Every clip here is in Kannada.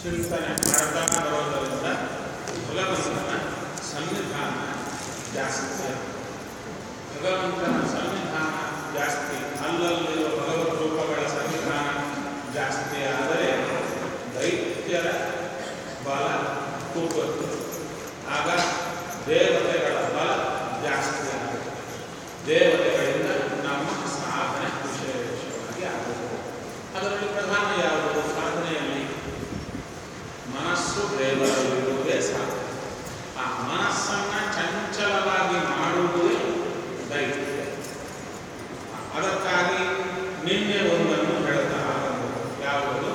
ಚಿಂತನೆ ಮಾಡ್ತಾ ಬರೋದರಿಂದ ಭಗವಂತನ ಸಂವಿಧಾನ ಜಾಸ್ತಿ ಭಗವಂತನ ಸಂವಿಧಾನ ಜಾಸ್ತಿ ಅಲ್ಲಲ್ಲಿರುವ ಭಗವದ್ ರೂಪಗಳ ಸಂವಿಧಾನ ಜಾಸ್ತಿ ಆದರೆ ದೈತ್ಯರ ಬಲ ಕೂಗುತ್ತೆ ಆಗ ದೇವತೆಗಳ ಬಲ ಜಾಸ್ತಿ ಆಗುತ್ತೆ ದೇವತೆಗಳಿಂದ ನಮ್ಮ ಸಾಧನೆ ವಿಶೇಷವಾಗಿ ಆಗುತ್ತೆ ಅದರಲ್ಲಿ ಪ್ರಧಾನ ಯಾವುದು ಸಾಧನೆಯಲ್ಲಿ ಮನಸ್ಸು ದೇವರಲ್ಲಿರುವುದೇ ಸಾಧನೆ ಆ ಮನಸ್ಸನ್ನ ಚಂಚಲವಾಗಿ ಮಾಡುವುದೇ ದೈತ್ಯ ಅದಕ್ಕಾಗಿ ನಿನ್ನೆ ಒಂದನ್ನು ಹೇಳ್ತಾ ಬಂದರು ಯಾವುದು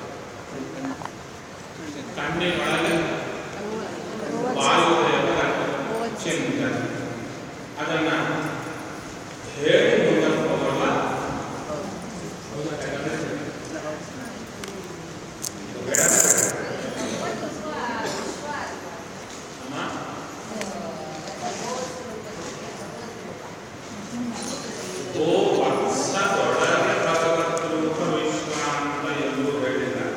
ಕಣ್ಣಿನೊಳಗೆ ವಾಯುದೇವರ ಚಿಂತನೆ ಅದನ್ನ ಹೇಳಿ ಮುಂದಕ್ಕೆ ಹೋಗಲ್ಲ ಬೇಡ ಅಮ್ಮ ಓ ವತ್ಸದೊಳಗೆ ಭಗವದ್ರೂಪ ವಿಶ್ವಾಂತ ಎಂದು ಹೇಳಿದ್ದಾರೆ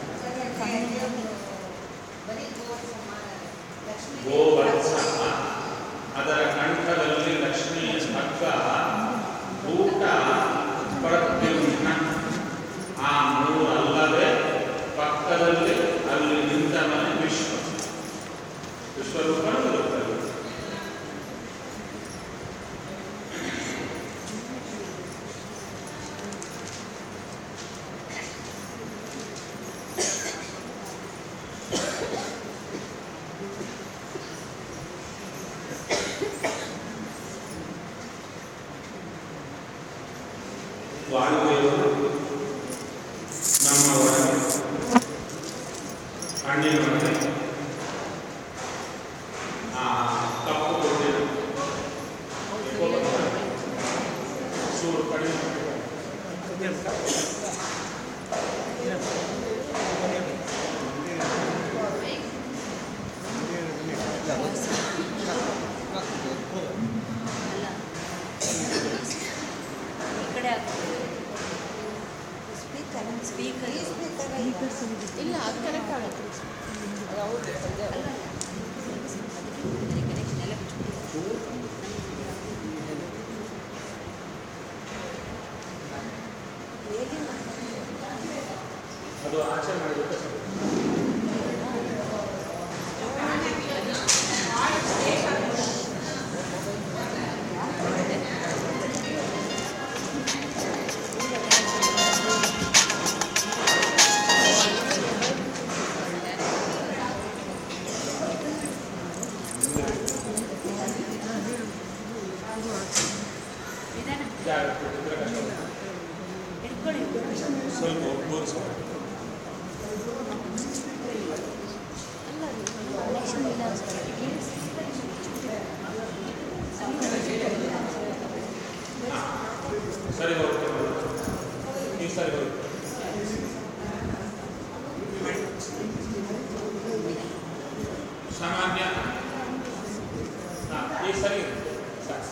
ಗೋವತ್ಸ ಅದರ ಕಂಠದಲ್ಲಿ ಲಕ್ಷ್ಮೀ ಹಗ್ಗ ಊಟ ಪ್ರದ್ಯುಮ್ನ ಆ ಮೂರಲ್ಲದೆ ಪಕ್ಕದಲ್ಲಿ ಅಲ್ಲಿ ನಿಂತವನೇ ವಿಶ್ವ ವಿಶ್ವರೂಪ ಇರುತ್ತದೆ ವಾಯುದೇವರು ನಮ್ಮ ಒಳಗೆ ಕಣ್ಣಿನೊಳಗೆ ಆ ಕಪ್ಪು ಕೊಟ್ಟಿರು ಸೂರು ಕಡಿಮೆ ಈ ಕಡೆ ಸ್ಪೀಕರ್ ಇಲ್ಲ ಅದು ಕರೆಕ್ಟ್ ಆಗುತ್ತೆ ಅಲ್ಲ ಕನೆಕ್ಷನ್ ಎಲ್ಲ ಬಿಟ್ಬಿಟ್ಟು ಅದು ಆಚೆ ಮಾಡಿಬಿಟ್ಟು ಸರಿ. ನಿಧಾನ ಜಾಗ್ರತೆ ಇದ್ರೆ ಕಷ್ಟ. ಹಿಡ್ಕೊಳ್ಳಿ ಸ್ವಲ್ಪ ಕೂರಿಸು ಅಲ್ಲ ಕನೆಕ್ಷನ್ ಇಲ್ಲ ಸರಿ ಹೋಗುತ್ತೆ ಈ ಸರಿ ಹೋಗುತ್ತೆ ಸಾಮಾನ್ಯ ಹಾ, ಈ ಸರಿ ಸಾಕು.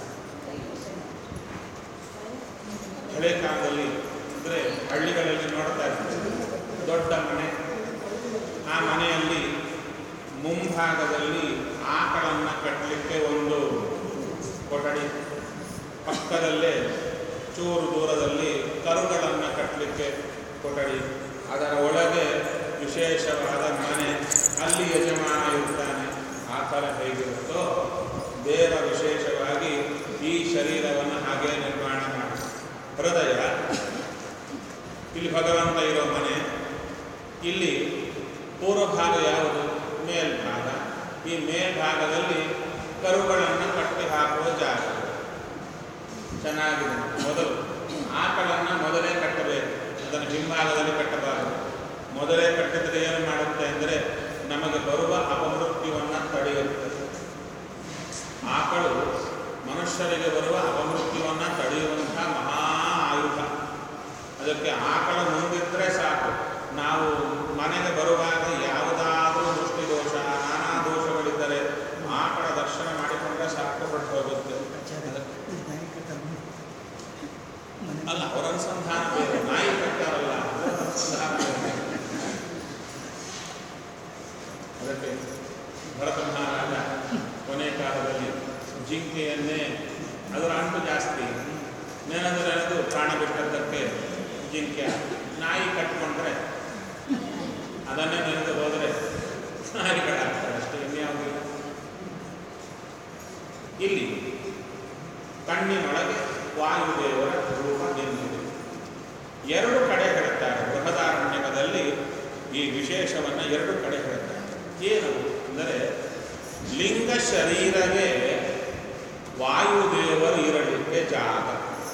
ಹಳೆ ಕಾಲದಲ್ಲಿ ಅಂದರೆ ಹಳ್ಳಿಗಳಲ್ಲಿ ನೋಡ್ತಾ ಇರ್ತೀವಿ ದೊಡ್ಡ ಮನೆ ಆ ಮನೆಯಲ್ಲಿ ಮುಂಭಾಗದಲ್ಲಿ ಆಕಳನ್ನು ಕಟ್ಟಲಿಕ್ಕೆ ಒಂದು ಕೊಠಡಿ ಪಕ್ಕದಲ್ಲೇ ಚೂರು ದೂರದಲ್ಲಿ ಕರುಗಳನ್ನು ಕಟ್ಟಲಿಕ್ಕೆ ಕೊಠಡಿ ಅದರ ಒಳಗೆ ವಿಶೇಷವಾದ ಮನೆ ಅಲ್ಲಿ ಯಜಮಾನ ಇರ್ತಾನೆ ಆ ಥರ ಹೇಗಿರುತ್ತೋ ದೇವ ವಿಶೇಷವಾಗಿ ಈ ಶರೀರವನ್ನು ಹಾಗೆ ನಿರ್ಮಾಣ ಮಾಡಿ ಹೃದಯ ಇಲ್ಲಿ ಭಗವಂತ ಇರೋ ಮನೆ ಇಲ್ಲಿ ಪೂರ್ವ ಭಾಗ ಯಾವುದು ಮೇಲ್ಭಾಗ ಈ ಮೇಲ್ಭಾಗದಲ್ಲಿ ಕರುಗಳನ್ನು ಕಟ್ಟಿ ಹಾಕುವ ಜಾಗ ಚೆನ್ನಾಗಿದೆ ಮೊದಲು ಆಕಳನ್ನು ಮೊದಲೇ ಕಟ್ಟಬೇಕು ಅದನ್ನು ಹಿಂಭಾಗದಲ್ಲಿ ಕಟ್ಟಬಾರದು ಮೊದಲೇ ಕಟ್ಟಿದ್ರೆ ಏನು ಮಾಡುತ್ತೆ ಅಂದರೆ ನಮಗೆ ಬರುವ ಅಪಮೃತ್ಯುವನ್ನು ತಡೆಯುತ್ತೆ ಆಕಳು ಮನುಷ್ಯರಿಗೆ ಬರುವ ಅಪಮೃತ್ಯುವನ್ನು ತಡೆಯುವಂತಹ ಮಹಾ ಆಯುಧ ಅದಕ್ಕೆ ಆಕಳ ಮುಂದಿದ್ರೆ ಸಾಕು ನಾವು ಮನೆಗೆ ಬರುವಾಗ ಯಾವುದಾದರೂ ದೃಷ್ಟಿ ದೋಷ ನಾನಾ ದೋಷಗಳಿದ್ದರೆ ಆಕಳ ದರ್ಶನ ಮಾಡಿಕೊಂಡ್ರೆ ಸಾಕು ಹೊರಟು ಹೋಗುತ್ತೆ ಅದಕ್ಕೆ ಅಲ್ಲ ಅವರ ಅನುಸಂಧಾನ ಬೇರೆ ನಾಯಿ ಕಟ್ಟಾರಲ್ಲ ಅವರ ಅನುಸಂಧಾನ ಬೇರೆ ಹೇಳಿದಂತೆ ಭರತ ಮಹಾರಾಜ ಕೊನೆ ಕಾಲದಲ್ಲಿ ಜಿಂಕೆಯನ್ನೇ ಅದರ ಅಂಟು ಜಾಸ್ತಿ ನೆನೆದು ನೆನೆದು ಪ್ರಾಣ ಬಿಟ್ಟದ್ದಕ್ಕೆ ಜಿಂಕೆ ನಾಯಿ ಕಟ್ಕೊಂಡ್ರೆ ಅದನ್ನೇ ನೆನೆದು ಹೋದರೆ ನಾಯಿಗಳಾಗ್ತವೆ ಅಷ್ಟೇ ಇನ್ಯಾವುದಿಲ್ಲ ಇಲ್ಲಿ ಕಣ್ಣಿನೊಳಗೆ ವಾಯುದೇವರ ರೂಪ ನಿಂತಿದೆ ಎರಡು ಕಡೆ ಹೇಳ್ತಾರೆ ಬೃಹದಾರಣ್ಯಕದಲ್ಲಿ ಈ ವಿಶೇಷವನ್ನು ಎರಡು ಕಡೆ ಹೇಳ್ತಾರೆ ಏನು ಅಂದರೆ ಲಿಂಗ ಶರೀರವೇ ವಾಯುದೇವರು ಇರಲಿಕ್ಕೆ ಜಾಗ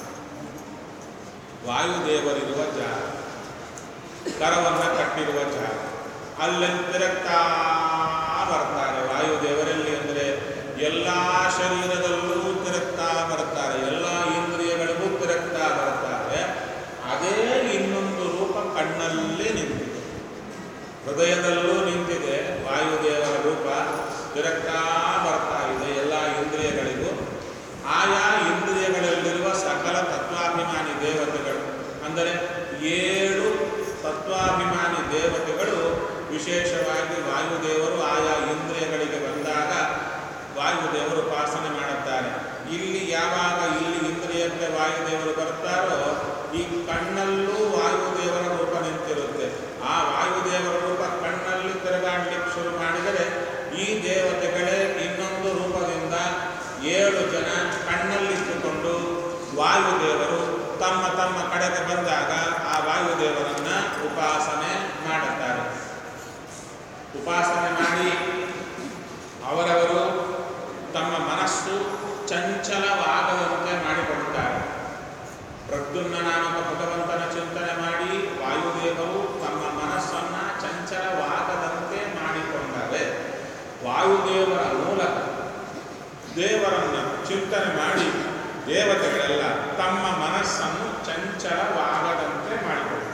ವಾಯುದೇವರಿರುವ ಜಾಗ ಕರವನ್ನು ಕಟ್ಟಿರುವ ಜಾಗ ಅಲ್ಲಿ ತಿರುಗ್ತಾ ಬರ್ತಾರೆ ವಾಯುದೇವರಲ್ಲಿ ಅಂದರೆ ಎಲ್ಲ ಶರೀರದಲ್ಲೂ ತಿರುಗ್ತಾ ಬರ್ತಾರೆ ಎಲ್ಲ ಇಂದ್ರಿಯಗಳಿಗೂ ತಿರುಗ್ತಾ ಬರ್ತಾರೆ ಅದೇ ಇನ್ನೊಂದು ರೂಪ ಕಣ್ಣಲ್ಲೇ ನಿಂತಿದೆ ಹೃದಯದಲ್ಲೂ ನಿಂತಿದೆ ವಾಯುದೇವರ ರೂಪ ತಿರುಗ್ತಾ ಬರ್ತಾ ಇದೆ ಎಲ್ಲ ಇಂದ್ರಿಯಗಳಿಗೂ ಆಯಾ ಇಂದ್ರಿಯಗಳಲ್ಲಿರುವ ಸಕಲ ತತ್ವಾಭಿಮಾನಿ ದೇವತೆಗಳು ಅಂದರೆ ಏಳು ತತ್ವಾಭಿಮಾನಿ ದೇವತೆಗಳು ವಿಶೇಷವಾಗಿ ವಾಯುದೇವರು ಆಯಾ ಇಂದ್ರಿಯಗಳಿಗೆ ಬಂದಾಗ ವಾಯುದೇವರು ಉಪಾಸನೆ ಮಾಡುತ್ತಾರೆ ಇಲ್ಲಿ ಯಾವಾಗ ಇಲ್ಲಿ ಇಂದ್ರಿಯಕ್ಕೆ ವಾಯುದೇವರು ಬರ್ತಾರೋ ಈ ಕಣ್ಣಲ್ಲೂ ವಾಯುದೇವರ ರೂಪ ನಿಂತಿರುತ್ತೆ ಆ ವಾಯುದೇವರ ರೂಪ ಕಣ್ಣಲ್ಲಿ ತಿರುಗಾಡ್ಲಿಕ್ಕೆ ಶುರು ಮಾಡಿದರೆ ಈ ದೇವತೆಗಳೇ ಇನ್ನೊಂದು ರೂಪದಿಂದ ಏಳು ಜನ ಕಣ್ಣಲ್ಲಿಟ್ಟುಕೊಂಡು ವಾಯುದೇವರು ತಮ್ಮ ತಮ್ಮ ಕಡೆಗೆ ಬಂದಾಗ ಆ ವಾಯುದೇವರನ್ನ ಉಪಾಸನೆ ಮಾಡುತ್ತಾರೆ ಉಪಾಸನೆ ಮಾಡಿ ಅವರವರು ತಮ್ಮ ಮನಸ್ಸು ಚಂಚಲವಾಗದಂತೆ ಮಾಡಿಕೊಡುತ್ತಾರೆ ಪ್ರದ್ಯುಮ್ನ ನಾಮಕ ಭಗವಂತನ ಚಿಂತನೆ ಮಾಡಿ ವಾಯುದೇವರು ತಮ್ಮ ಮನಸ್ಸನ್ನ ಚಂಚಲವಾಗದಂತೆ ಮಾಡಿಕೊಂಡರೆ ವಾಯುದೇವರ ಮೂಲಕ ದೇವರನ್ನ ಚಿಂತನೆ ಮಾಡಿ ದೇವತೆಗಳೆಲ್ಲ ತಮ್ಮ ಮನಸ್ಸನ್ನು ಚಂಚಲವಾಗದಂತೆ ಮಾಡಿಕೊಡ್ತಾರೆ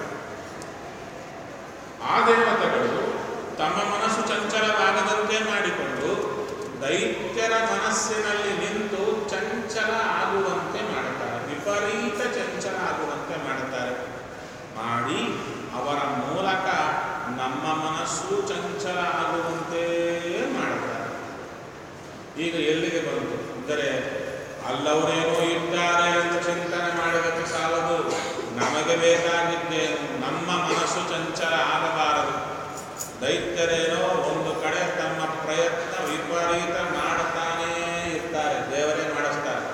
ಆ ದೇವತೆಗಳು ತಮ್ಮ ಮನಸ್ಸು ಚಂಚಲವಾಗದಂತೆ ಮಾಡಿಕೊಂಡು ದೈತ್ಯರ ಮನಸ್ಸಿನಲ್ಲಿ ನಿಂತು ಚಂಚಲ ಆಗುವಂತೆ ಮಾಡುತ್ತಾರೆ ವಿಪರೀತ ಚಂಚಲ ಆಗುವಂತೆ ಮಾಡುತ್ತಾರೆ ಮಾಡಿ ಅವರ ಮೂಲಕ ನಮ್ಮ ಮನಸ್ಸು ಚಂಚಲ ಆಗುವಂತೆ ಮಾಡುತ್ತಾರೆ ಈಗ ಎಲ್ಲಿಗೆ ಬಂತು ಅಂದರೆ ಅಲ್ಲವರೇನೋ ಇದ್ದಾರೆ ಅಂತ ಚಿಂತನೆ ಮಾಡಿದಕ್ಕೆ ಸಾಲದು ನಮಗೆ ಬೇಕಾಗಿದ್ದೇನು ನಮ್ಮ ಮನಸ್ಸು ಚಂಚಲ ಆಗಬಾರದು ದೈತ್ಯರೇನೋ ಒಂದು ಕಡೆ ತಮ್ಮ ಪ್ರಯತ್ನ ವಿಪರೀತ ಮಾಡುತ್ತಾನೇ ಇರ್ತಾರೆ ದೇವರೇ ಮಾಡಿಸ್ತಾರೆ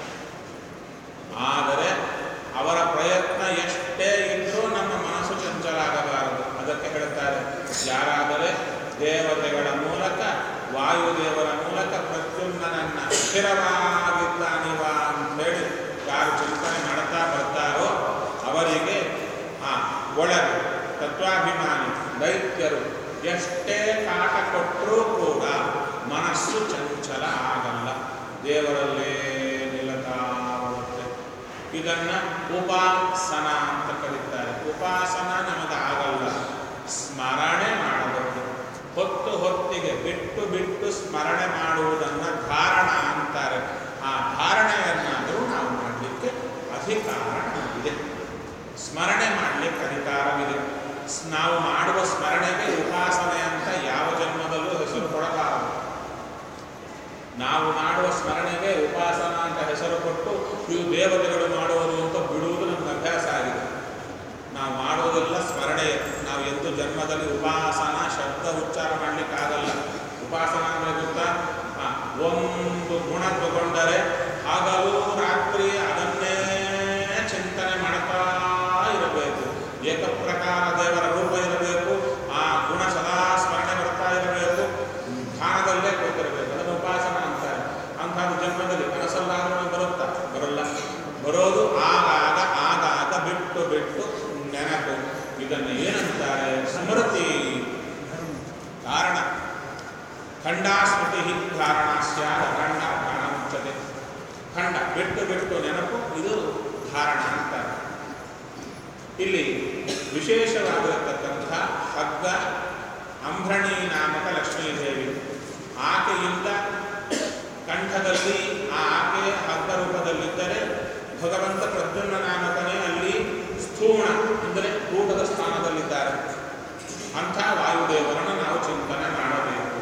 ಆದರೆ ಅವರ ಪ್ರಯತ್ನ ಎಷ್ಟೇ ಇದ್ರೂ ನಮ್ಮ ಮನಸ್ಸು ಚಂಚಲ ಆಗಬಾರದು ಅದಕ್ಕೆ ಹೇಳ್ತಾರೆ ಯಾರಾದರೆ ದೇವತೆಗಳ ಮೂಲಕ ವಾಯುದೇವರ ಮೂಲಕ ಪ್ರದ್ಯುಮ್ನನ್ನ ಸ್ಥಿರವಾಗಿದ್ದಾನಿವ ಅಂತೇಳಿ ಯಾರು ಚಿಂತನೆ ಮಾಡ್ತಾ ಬರ್ತಾರೋ ಅವರಿಗೆ ಆ ಒಳಗೆ ತತ್ವಾಭಿಮಾನಿ ದೈತ್ಯರು ಎಷ್ಟೇ ಕಾಟ ಕೊಟ್ಟರೂ ಕೂಡ ಮನಸ್ಸು ಚಂಚಲ ಆಗಲ್ಲ ದೇವರಲ್ಲೇ ನಿಲ್ಲತಾ ಬರುತ್ತೆ ಇದನ್ನ ಉಪಾಸನ ಅಂತ ಕರೀತಾರೆ ಉಪಾಸನ ನಮಗೆ ಆಗಲ್ಲ ಸ್ಮರಣೆ ಮಾಡಬಹುದು ಹೊತ್ತು ಹೊತ್ತಿಗೆ ಬಿಟ್ಟು ಬಿಟ್ಟು ಸ್ಮರಣೆ ಮಾಡುವುದನ್ನು ಧಾರಣ ಅಂತಾರೆ ಆ ಧಾರಣೆಯನ್ನಾದರೂ ನಾವು ಮಾಡಲಿಕ್ಕೆ ಅಧಿಕಾರ ನಮಗಿದೆ ಸ್ಮರಣೆ ಮಾಡಲಿಕ್ಕೆ ಅಧಿಕಾರವಿದೆ ಸ್- ನಾವು ಮಾಡುವ ಸ್ಮರಣೆಗೆ ಉಪಾಸನೆ ಅಂತ ಯಾವ ಜನ್ಮದಲ್ಲೂ ಹೆಸರು ಕೊಡಬಾರದು ನಾವು ಮಾಡುವ ಸ್ಮರಣೆಗೆ ಉಪಾಸನ ಅಂತ ಹೆಸರು ಕೊಟ್ಟು ಇವು ದೇವತೆಗಳು ಮಾಡುವುದು ಅಂತ ಬಿಡುವುದು ನಮ್ಗೆ ಅಭ್ಯಾಸ ಆಗಿದೆ ನಾವು ಮಾಡೋದೆಲ್ಲ ಸ್ಮರಣೆ ನಾವು ಎಂದು ಜನ್ಮದಲ್ಲಿ ಉಪಾಸನ ಶಬ್ದ ಉಚ್ಚಾರ ಮಾಡಲಿಕ್ಕೆ ಆಗಲ್ಲ ಉಪಾಸನ ಅಂದರೆ ಗೊತ್ತಾ ಆ, ಒಂದು ಗುಣ ತಗೊಂಡರೆ ಹಗಲು ರಾತ್ರಿ ಅದನ್ನೇ ಚಿಂತನೆ ಮಾಡ್ತಾ ಇರಬೇಕು ಏಕಪ್ರಕಾರ ದೇವರ ರೂಪ ಇರಬೇಕು ಆ ಗುಣ ಸದಾ ಸ್ಮರಣೆ ಬರ್ತಾ ಇರಬೇಕು ಧ್ಯಾನದಲ್ಲೇ ಕೂತಿರಬೇಕು ಅದನ್ನು ಉಪಾಸನ ಅಂತಾರೆ ಅಂಥದ್ದು ಜನ್ಮದಲ್ಲಿ ಕನಸಲ್ಲಾದ್ರೂ ಬರುತ್ತಾ ಬರಲ್ಲ ಬರೋದು ಆಗಾಗ ಆಗಾಗ ಬಿಟ್ಟು ಬಿಟ್ಟು ನೆನಪು ಇದನ್ನು ಏನಂತಾರೆ ಸ್ಮೃತಿ ಕಾರಣ ಖಂಡಾಸ್ಮೃತಿ ಧಾರಣ ಸ್ಯಾದ ಖಂಡ ಧಾರಣ ಮುಚ್ಚತೆ ಖಂಡ ಬಿಟ್ಟು ಬಿಟ್ಟು ನೆನಪು ಇದು ಧಾರಣ ಅಂತಾರೆ ಇಲ್ಲಿ ವಿಶೇಷವಾಗಿರತಕ್ಕಂಥ ಹಗ್ಗ ಅಂಬ್ರಣಿ ನಾಮಕ ಲಕ್ಷ್ಮೀದೇವಿ ಆಕೆಯಿಂದ ಕಂಠದಲ್ಲಿ ಆ ಆಕೆ ಹಗ್ಗ ರೂಪದಲ್ಲಿದ್ದರೆ ಭಗವಂತ ಪ್ರದ್ಯುಮ್ನ ನಾಮಕನೇ ಅಲ್ಲಿ ಸ್ಥೂಣ ಅಂದರೆ ಕೂಟದ ಸ್ಥಾನದಲ್ಲಿದ್ದಾರೆ ಅಂಥ ವಾಯುದೇವರನ್ನು ನಾವು ಚಿಂತನೆ ಮಾಡಬೇಕು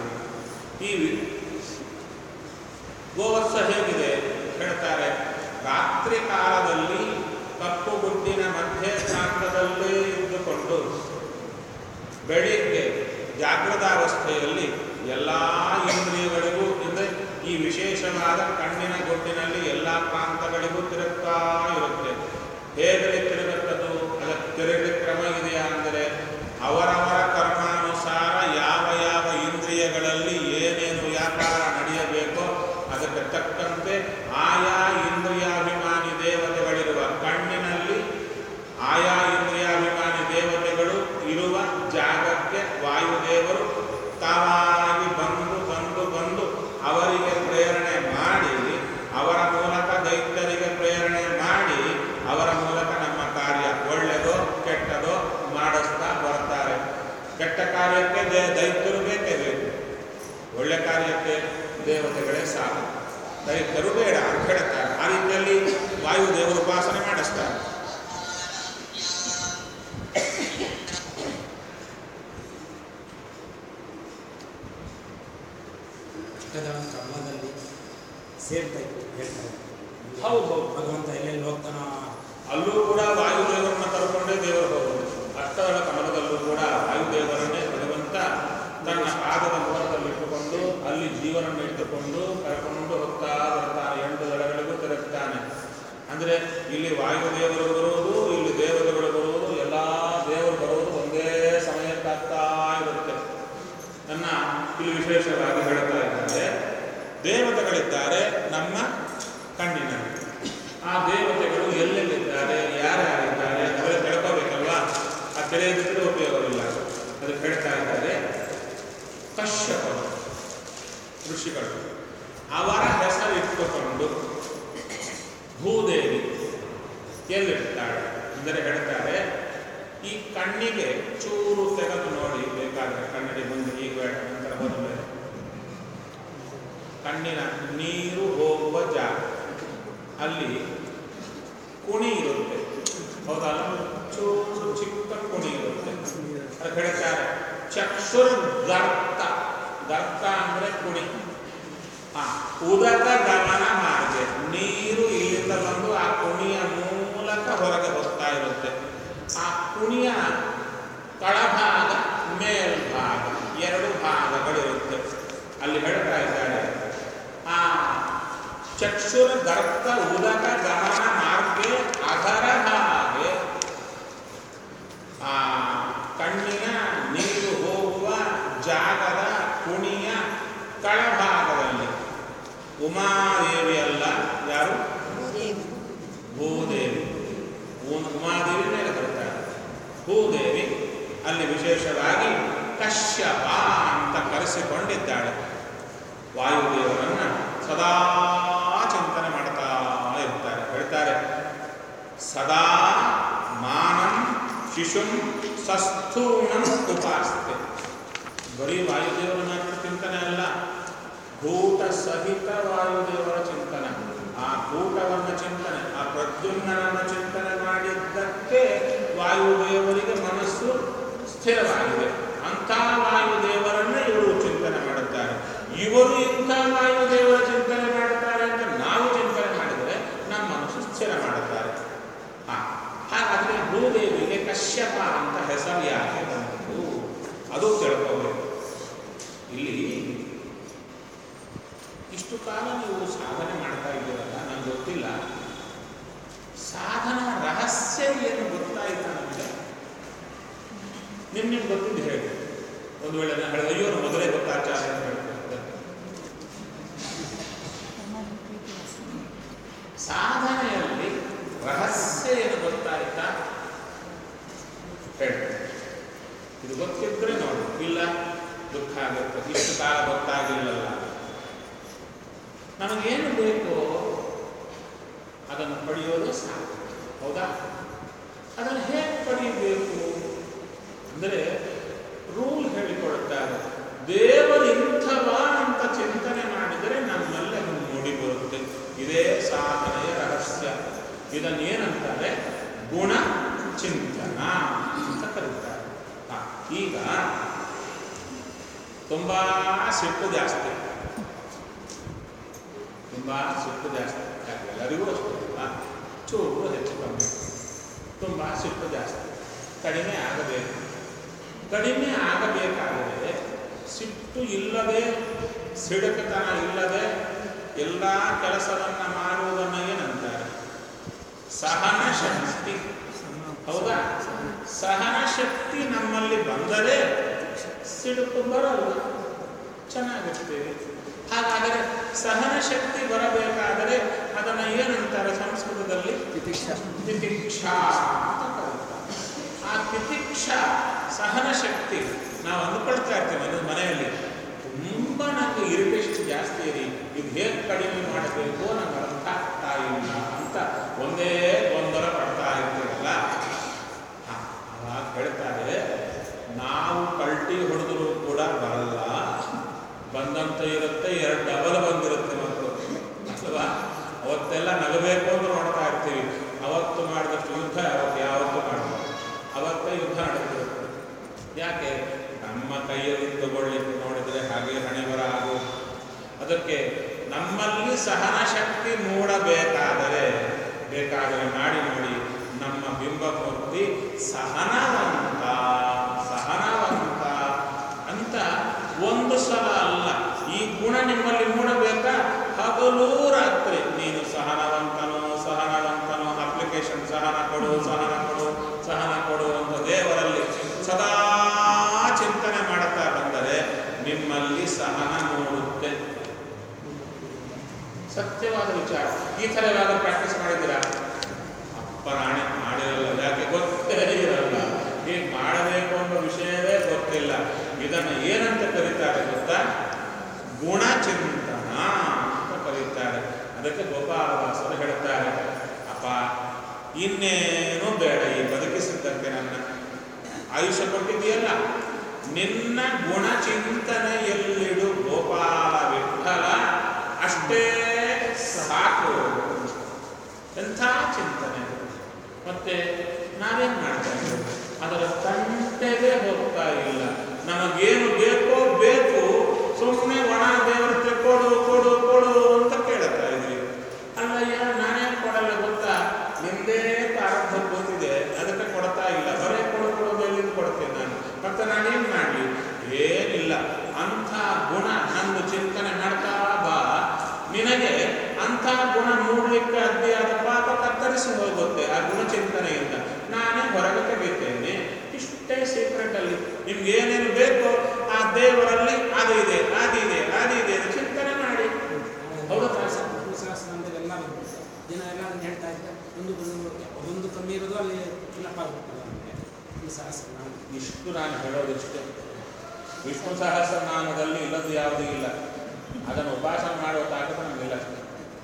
ಬೆಳಿಗ್ಗೆ ಜಾಗೃತಾವಸ್ಥೆಯಲ್ಲಿ ಎಲ್ಲ ಇಂದ್ರಿಯಗಳಿಗೂ ಅಂದರೆ ಈ ವಿಶೇಷವಾದ ಕಣ್ಣಿನ ಗೊಟ್ಟಿನಲ್ಲಿ ಎಲ್ಲ ಪ್ರಾಂತಗಳಿಗೂ ತಿರುಗ್ತಾ ಇರುತ್ತೆ ಹೇಗೆ ತಿರುಗುತ್ತದು ಅದಕ್ಕೆ ತಿರುಗಲಿ ಕ್ರಮ ಇದೆಯಾ ಅಂದರೆ ಅವರವರ ಕರ್ಮಾನುಸಾರ ಯಾವ ಯಾವ ಇಂದ್ರಿಯಗಳಲ್ಲಿ ಏನೇನು ವ್ಯಾಪಾರ ನಡೆಯಬೇಕೋ ಅದಕ್ಕೆ ತಕ್ಕಂತೆ ಆಯಾ ಇಂದ್ರಿಯಾಭಿಮಾನಿ ದೇವತೆಗಳಿರುವ ಕಣ್ಣಿನಲ್ಲಿ ಆಯಾ ಇಂದ್ರಿಯಾಭಿಮಾನಿ ದೇವತೆಗಳು ಇರುವ ಜಾಗಕ್ಕೆ ವಾಯುದೇವರು ತಾವಾಗಿ ಬಂದು ಬಂದು ಬಂದು ಅವರಿಗೆ ಪ್ರೇರಣೆ ಮಾಡಿ ಅವರ ಮೂಲಕ ದೈತ್ಯರಿಗೆ ಪ್ರೇರಣೆ ಮಾಡಿ ಅವರ ಮೂಲಕ ನಮ್ಮ ಕಾರ್ಯ ಒಳ್ಳೆಯದೋ ಕೆಟ್ಟದೋ ಮಾಡಿಸ್ತಾ ಬರ್ತಾರೆ ಕೆಟ್ಟ ಕಾರ್ಯಕ್ಕೆ ದೇ ದೈತ್ಯರು ಬೇಕೇ ಬೇಕು ಒಳ್ಳೆ ಕಾರ್ಯಕ್ಕೆ ದೇವತೆಗಳೇ ಸಾಕು ದೈತ್ಯರು ಬೇಡ ಅಂತ ಹೇಳ್ತಾರೆ ಆ ರೀತಿಯಲ್ಲಿ ವಾಯುದೇವರು ಉಪಾಸನೆ ಮಾಡಿಸ್ತಾರೆ ಬೆಟ್ಟದ ಕ್ರಮದಲ್ಲಿ ಸೇರ್ತಾ ಇತ್ತು ಹೇಳ್ತಾರೆ ಹೌದು ಹೌದು ಭಗವಂತ ಎಲ್ಲೆಲ್ಲಿ ಹೋಗ್ತಾನೋ ಅಲ್ಲೂ ಕೂಡ ವಾಯುದೇವರನ್ನ ಕರ್ಕೊಂಡೇ ದೇವರು ಹೋಗೋದು ಅಷ್ಟಗಳ ಕಮಲದಲ್ಲೂ ಕೂಡ ವಾಯುದೇವರನ್ನೇ ಭಗವಂತ ತನ್ನ ಪಾದದ ಮೂಲದಲ್ಲಿಟ್ಟುಕೊಂಡು ಅಲ್ಲಿ ಜೀವನನ್ನು ಇಟ್ಟುಕೊಂಡು ಕರ್ಕೊಂಡು ಹೋಗ್ತಾ ಬರ್ತಾನೆ ಎಂಟು ದಳಗಳಿಗೂ ತಿರುಗ್ತಾನೆ ಅಂದರೆ ಇಲ್ಲಿ ವಾಯುದೇವರು ಬರುವುದು ಇಲ್ಲಿ ದೇವತೆಗಳು ಬರುವುದು ಎಲ್ಲ ದೇವರು ಬರುವುದು ಒಂದೇ ಸಮಯಕ್ಕಾಗ್ತಾ ಇರುತ್ತೆ ನನ್ನ ಇಲ್ಲಿ ವಿಶೇಷವಾಗಿ ಹೇಳ್ತಾ ಇದ್ದಾರೆ ದೇವತೆಗಳಿದ್ದಾರೆ ನಮ್ಮ ಕಣ್ಣಿನಲ್ಲಿ ಆ ದೇವತೆಗಳು ಎಲ್ಲೆಲ್ಲಿದ್ದಾರೆ ಯಾರ್ಯಾರಿದ್ದಾರೆ ಅದೆಲ್ಲ ತಿಳ್ಕೋಬೇಕಲ್ವಾ ಆ ತಿಳಿಯದಿದ್ದರೆ ಉಪಯೋಗವಿಲ್ಲ ಅದಕ್ಕೆ ಹೇಳ್ತಾ ಇದ್ದಾರೆ ಕಶ್ಯಪರು ಋಷಿಗಳು ಅವರ ಹೆಸರಿಟ್ಟುಕೊಂಡು ಭೂದೇವಿ ಎಲ್ಲಿರ್ತಾಳೆ ಅಂದರೆ ಹೇಳ್ತಾರೆ ಈ ಕಣ್ಣಿಗೆ ಚೂರು ತೆಗೆದು ನೋಡಿ ಬೇಕಾದ್ರೆ ಕಣ್ಣಿಗೆ ಮುಂದೆ ಈಗ ಬೇಡ ನಂತರ ಹೋದ ಮೇಲೆ ಕಣ್ಣಿನ ನೀರು ಹೋಗುವ ಜಾಗ ಅಲ್ಲಿ ಕುಣಿ ಇರುತ್ತೆ ಹೌದಲ್ಲ ಚೂರು ಚಿಕ್ಕ ಕುಣಿ ಇರುತ್ತೆ ಅದಕ್ಕೆ ಹೇಳ್ತಾರೆ ಚಕ್ಷುರ್ ಗರ್ತ ಗರ್ತ ಅಂದ್ರೆ ಕುಣಿ ಹಾ ಉದಕ ಗಮನ ಮಾರ್ಗೆ ನೀರು ಇಲ್ಲಿಂದ ಬಂದು ಆ ಕುಣಿಯ ಮೂಲಕ ಹೊರಗೆ ಹೋಗ್ತಾ ಇರುತ್ತೆ ಆ ಕುಣಿಯ ತಳಭಾಗ ಮೇಲ್ಭಾಗ ಎರಡು ಭಾಗಗಳಿರುತ್ತೆ ಅಲ್ಲಿ ಹೇಳ್ತಾ ಇದ್ದಾರೆ ಆ ಚಕ್ಷುರ ಗರ್ತ ಉದಕ ಗಮನ ಮಾರ್ಗೆ ಅದರ ಹಾಗೆ ಆ ಕಣ್ಣಿನ ನೀರು ಹೋಗುವ ಜಾಗದ ಕುಣಿಯ ತಳಭಾಗದಲ್ಲಿ ಉಮಾದೇವಿ ಅಲ್ಲ ಯಾರು ಭೂದೇವಿ ಉ- ಉಮಾದೇವಿ ಮೇಲೆ ಬರ್ತಾರೆ ಭೂದೇವಿ ಅಲ್ಲಿ ವಿಶೇಷವಾಗಿ ಕಶ್ಯಪ ಅಂತ ಕರೆಸಿಕೊಂಡಿದ್ದಾಳೆ ವಾಯುದೇವರನ್ನ ಸದಾ ಚಿಂತನೆ ಮಾಡ್ತಾ ಇರ್ತಾರೆ ಹೇಳ್ತಾರೆ ಸದಾ ಮಾನಂ ಶಿಶುಂ ಸಸ್ಥೂಣಂ ಉಪಾಸ್ತೆ ಬರೀ ವಾಯುದೇವರ ಮಾತ್ರ ಚಿಂತನೆ ಅಲ್ಲ ಭೂತ ಸಹಿತ ವಾಯುದೇವರ ಚಿಂತನೆ ಆ ಭೂತವನ್ನ ಚಿಂತನೆ ಆ ಪ್ರದ್ಯುಮ್ನನ್ನ ಚಿಂತನೆ ಮಾಡಿದ್ದಕ್ಕೆ ವಾಯುದೇವರಿಗೆ ಮನಸ್ಸು ಸ್ಥಿರವಾಗಿದೆ ಅಂಥ ವಾಯುದೇವರನ್ನೇ ಇವರು ಚಿಂತನೆ ಮಾಡುತ್ತಾರೆ ಇವರು ಇಂಥ ವಾಯುದೇವರ ಚಿಂತನೆ ಮಾಡುತ್ತಾರೆ ಅಂತ ನಾವು ಚಿಂತನೆ ಮಾಡಿದರೆ ನಮ್ಮ ಮನಸ್ಸು ಸ್ಥಿರ ಮಾಡುತ್ತಾರೆ ಹಾ ಹಾಗಾದ್ರೆ ಭೂದೇವಿಗೆ ಕಶ್ಯಪ ಅಂತ ಹೆಸರು ಯಾಕೆ ಬಂತು ಅದು ತಿಳ್ಕೋಬೇಕು ಇಲ್ಲಿ ಇಷ್ಟು ಕಾಲ ನೀವು ಸಾಧನೆ ಮಾಡ್ತಾ ಇದ್ದೀರಲ್ಲ ನಂಗೆ ಗೊತ್ತಿಲ್ಲ ಸಾಧನ ರಹಸ್ಯ ಏನು ಗೊತ್ತಾಯ್ತಾ ನಮಗೆ ನಿಮ್ ನಿಮ್ಗೆ ಗೊತ್ತಿದ್ದು ಹೇಳಿ ಒಂದು ವೇಳೆ ನಾನು ಹೇಳಿದ ಅಯ್ಯೋ ನಾನು ಮೊದಲೇ ಗೊತ್ತಾಚಾರ ಅಂತ ಹೇಳ್ತಾರೆ ಸಾಧನೆಯಲ್ಲಿ ರಹಸ್ಯ ಏನು ಗೊತ್ತಾಯ್ತಾ ಹೇಳಿ ಇದು ಗೊತ್ತಿದ್ರೆ ನೋಡಿ ಇಲ್ಲ ದುಃಖ ಆಗುತ್ತೆ ಇಷ್ಟು ಕಾಲ ಗೊತ್ತಾಗಿಲ್ಲಲ್ಲ ನಮಗೇನು ಬೇಕೋ ಅದನ್ನು ಪಡೆಯೋದು ಸಾಕು ಹೌದಾ ಅದನ್ನು ಹೇಗೆ ಪಡೆಯಬೇಕು ಅಂದರೆ ರೂಲ್ ಹೇಳಿಕೊಡುತ್ತಾರೆ ದೇವರಿಂಥವ ಅಂತ ಚಿಂತನೆ ಮಾಡಿದರೆ ನಮ್ಮಲ್ಲಿ ಅದು ಮೂಡಿ ಬರುತ್ತೆ ಇದೇ ಸಾಧನೆಯ ರಹಸ್ಯ ಇದನ್ನೇನಂತಾರೆ ಗುಣ ಚಿಂತನ ಅಂತ ಕರೀತಾರೆ ಹಾ, ಈಗ ತುಂಬಾ ಸಿಟ್ಟು ಜಾಸ್ತಿ ತುಂಬಾ ಸಿಟ್ಟು ಜಾಸ್ತಿ ಯಾಕೆ ಎಲ್ಲರಿಗೂ ಅಷ್ಟೇ ಅಲ್ವಾ? ಚೂರು ಹೆಚ್ಚು ಕಮ್ಮಿ ತುಂಬಾ ಸಿಟ್ಟು ಜಾಸ್ತಿ ಕಡಿಮೆ ಆಗಬೇಕು ಕಡಿಮೆ ಆಗಬೇಕಾದರೆ ಸಿಟ್ಟು ಇಲ್ಲದೆ ಸಿಡುಕತನ ಇಲ್ಲದೆ ಎಲ್ಲ ಕೆಲಸವನ್ನ ಮಾಡುವುದನ್ನ ಏನಂತಾರೆ ಸಹನ ಶಕ್ತಿ ಹೌದಾ ಸಹನ ಶಕ್ತಿ ನಮ್ಮಲ್ಲಿ ಬಂದರೆ ಸಿಡುಕು ಬರಲ್ಲ ಚೆನ್ನಾಗಿರ್ತೇವೆ ಹಾಗಾದರೆ ಸಹನ ಶಕ್ತಿ ಬರಬೇಕಾದರೆ ಅದನ್ನು ಏನಂತಾರೆ ಸಂಸ್ಕೃತದಲ್ಲಿ ತಿತಿಕ್ಷಾ ತಿತಿಕ್ಷಾ ಅಂತ ಕರೀತಾರೆ. ಆ ತಿತಿಕ್ಷಾ ಸಹನ ಶಕ್ತಿ ನಾವು ಅಂದುಕೊಳ್ತಾ ಇರ್ತೇವೆ ಅದು ಮನೆಯಲ್ಲಿ ತುಂಬ ನನಗೆ ಇರಿಟೇಷನ್ ಜಾಸ್ತಿ ಇದೆ ಇದು ಹೇಗೆ ಕಡಿಮೆ ಮಾಡಬೇಕು ನಂಗೆ ಅರ್ಥ ಆಗ್ತಾ ಇಲ್ಲ ಅಂತ ಒಂದೇ ಗೊಂದಲ ಪಡ್ತಾ ಇರ್ತೀವಲ್ಲ ಹಾ, ಅವಾಗ ಹೇಳ್ತಾರೆ ನಾವು ಕಲ್ಟಿ ಹೊಡೆದರೂ ಕೂಡ ಬರಲ್ಲ ಬಂದಂತ ಇರುತ್ತೆ ಎರಡು ಡಬಲ್ ಬಂದಿರುತ್ತೆ ಮತ್ತು ಅಲ್ವಾ ಅವತ್ತೆಲ್ಲ ನಗಬೇಕು ಅಂತ ನೋಡ್ತಾ ಇರ್ತೀವಿ ಅವತ್ತು ಮಾಡಿದಷ್ಟು ಯುದ್ಧ ಅವತ್ತು ಯಾವತ್ತೂ ಮಾಡಬಾರ್ದು ಅವತ್ತೇ ಯುದ್ಧ ನಡೆದಿರುತ್ತೆ ಯಾಕೆ ನಮ್ಮ ಕೈಯಲ್ಲಿ ತಗೊಳ್ಳಿಕ್ಕೆ ನೋಡಿದರೆ ಹಾಗೆ ಹಣೆ ಬರ ಆಗುವುದು ಅದಕ್ಕೆ ನಮ್ಮಲ್ಲಿ ಸಹನ ಶಕ್ತಿ ಮೂಡಬೇಕಾದರೆ ಬೇಕಾದರೆ ಮಾಡಿ ನೋಡಿ ನಮ್ಮ ಬಿಂಬಮೂರ್ತಿ ಸಹನವಂತ ಸಹನವಂತ ಅಂತ ಒಂದು ಸಲ ಅಲ್ಲ ಈ ಗುಣ ನಿಮ್ಮಲ್ಲಿ ಮೂಡಬೇಕಾ ಹಗಲು ರಾತ್ರಿ ನೀನು ಸಹನವಂತನೋ ಸಹನವಂತನೋ ಅಪ್ಲಿಕೇಶನ್ ಸಹನ ಕೊಡು ಸಹನ ಕೊಡು ಸಹನ ಕೊಡು ಅಂತ ದೇವರಲ್ಲಿ ಸದಾ ಚಿಂತನೆ ಮಾಡುತ್ತಾ ಬಂದರೆ ನಿಮ್ಮಲ್ಲಿ ಸಹನ ಮೂಡುತ್ತೆ ಸತ್ಯವಾದ ವಿಚಾರ ಈ ಥರ ಯಾವಾಗ ಪ್ರಾಕ್ಟೀಸ್ ಮಾಡಿದ್ದೀರಾ ಅಪ್ಪ ನಾಣೆ ಮಾಡಿರಲ್ಲ ಯಾಕೆ ಗೊತ್ತೇ ಇರಲ್ಲ ಹೀಗೆ ಮಾಡಬೇಕು ಅನ್ನೋ ವಿಷಯವೇ ಗೊತ್ತಿಲ್ಲ ಇದನ್ನು ಏನಂತ ಕರೀತಾರೆ ಗೊತ್ತಾ ಗುಣಚಿಂತನ ಅಂತ ಕರೀತಾರೆ ಅದಕ್ಕೆ ಗೋಪಾಲದಾಸರು ಹೇಳ್ತಾರೆ ಅಪ್ಪ ಇನ್ನೇನು ಬೇಡ ಈ ಬದುಕಿಸಿದ್ದಕ್ಕೆ ನನ್ನ ಆಯುಷ್ಯ ಕೊಟ್ಟಿದೆಯಲ್ಲ ನಿನ್ನ ಗುಣಚಿಂತನೆಯಲ್ಲಿಡು ಗೋಪಾಲ ವಿಠಲ ಅಷ್ಟೇ ಸಾಕು ಎಂಥ ಚಿಂತನೆ ಮತ್ತೆ ನಾವೇನ್ ಮಾಡ್ತಾ ಇದ್ದೇವೆ ಅದರ ತಂಟೆಗೆ ಹೋಗ್ತಾ ಇಲ್ಲ ನಮಗೇನು ಬೇಕೋ ಬೇಕು ಸುಮ್ಮನೆ ಒಣ ದೇವರತ್ತೆ ಕೊಡು ಕೊಡು ಕೊಡು ಅಂತ ಕೇಳ್ತಾ ಇದ್ವಿ ಅಲ್ಲಯ್ಯ ನಾನೇ ಕೊಡಲ್ಲ ಗೊತ್ತಾ ನಿಂದೇ ಪ್ರಾರಂಭ ಗೊತ್ತಿದೆ ಅದಕ್ಕೆ ಕೊಡ್ತಾ ಇಲ್ಲ ಬರೇ ಕೊಡು ಕೊಡು ಎಲ್ಲಿಂದ ಕೊಡ್ತೇನೆ ನಾನು ಮತ್ತೆ ನಾನೇನ್ ಮಾಡಲಿ ಏನಿಲ್ಲ ಅಂಥ ಗುಣ ನಂದು ಚಿಂತನೆ ಮಾಡ್ತಾ ಬಾ ನಿನಗೆ ಅಂಥ ಗುಣ ಮೂಡಲಿಕ್ಕೆ ಅಡ್ಡಿಯಾದ ಪಾಪ ಕತ್ತರಿಸಿ ಹೋಗುತ್ತೆ ಆ ಗುಣ ಚಿಂತನೆಯಿಂದ ನಾನೇ ಹೊರಗೆ ತೆಗಿತೇನೆ ಇಷ್ಟೇ ಸೀಕ್ರೆಟ್ ಅಲ್ಲಿ ನಿಮ್ಗೆ ಏನೇನು ಬೇಕೋ ಆ ದೇವರಲ್ಲಿ ಅದು ಇದೆ ಅದಿದೆ ಅದಿದೆ ಅಂತ ಚಿಂತನೆ ಮಾಡಿ ಹೌದಾ ತಾಸ? ಸಹಸ್ರಾಂತದೆಲ್ಲ ದಿನ ಎಲ್ಲ ಅದನ್ನ ಹೇಳ್ತಾ ಇದ್ದೆ ಒಂದು ಒಂದು ಒಂದು ಕಮ್ಮಿ ಇರೋದು ಅಲ್ಲಿ ಫಿಲಪ್ ಆಗ್ಬಿಡ್ತದೆ ನಮಗೆ ಒಂದು ಸಹಸ್ರ ಇಷ್ಟು ನಾನು ಹೇಳೋದಿಷ್ಟೇ ವಿಷ್ಣು ಸಹಸ್ರನಾಮದಲ್ಲಿ ಇಲ್ಲದ್ದು ಯಾವುದೂ ಇಲ್ಲ ಅದನ್ನು ಉಪಾಸನೆ ಮಾಡುವ ತಾಕತ್ತು ನಮಗಿಲ್ಲ ಅಷ್ಟೇ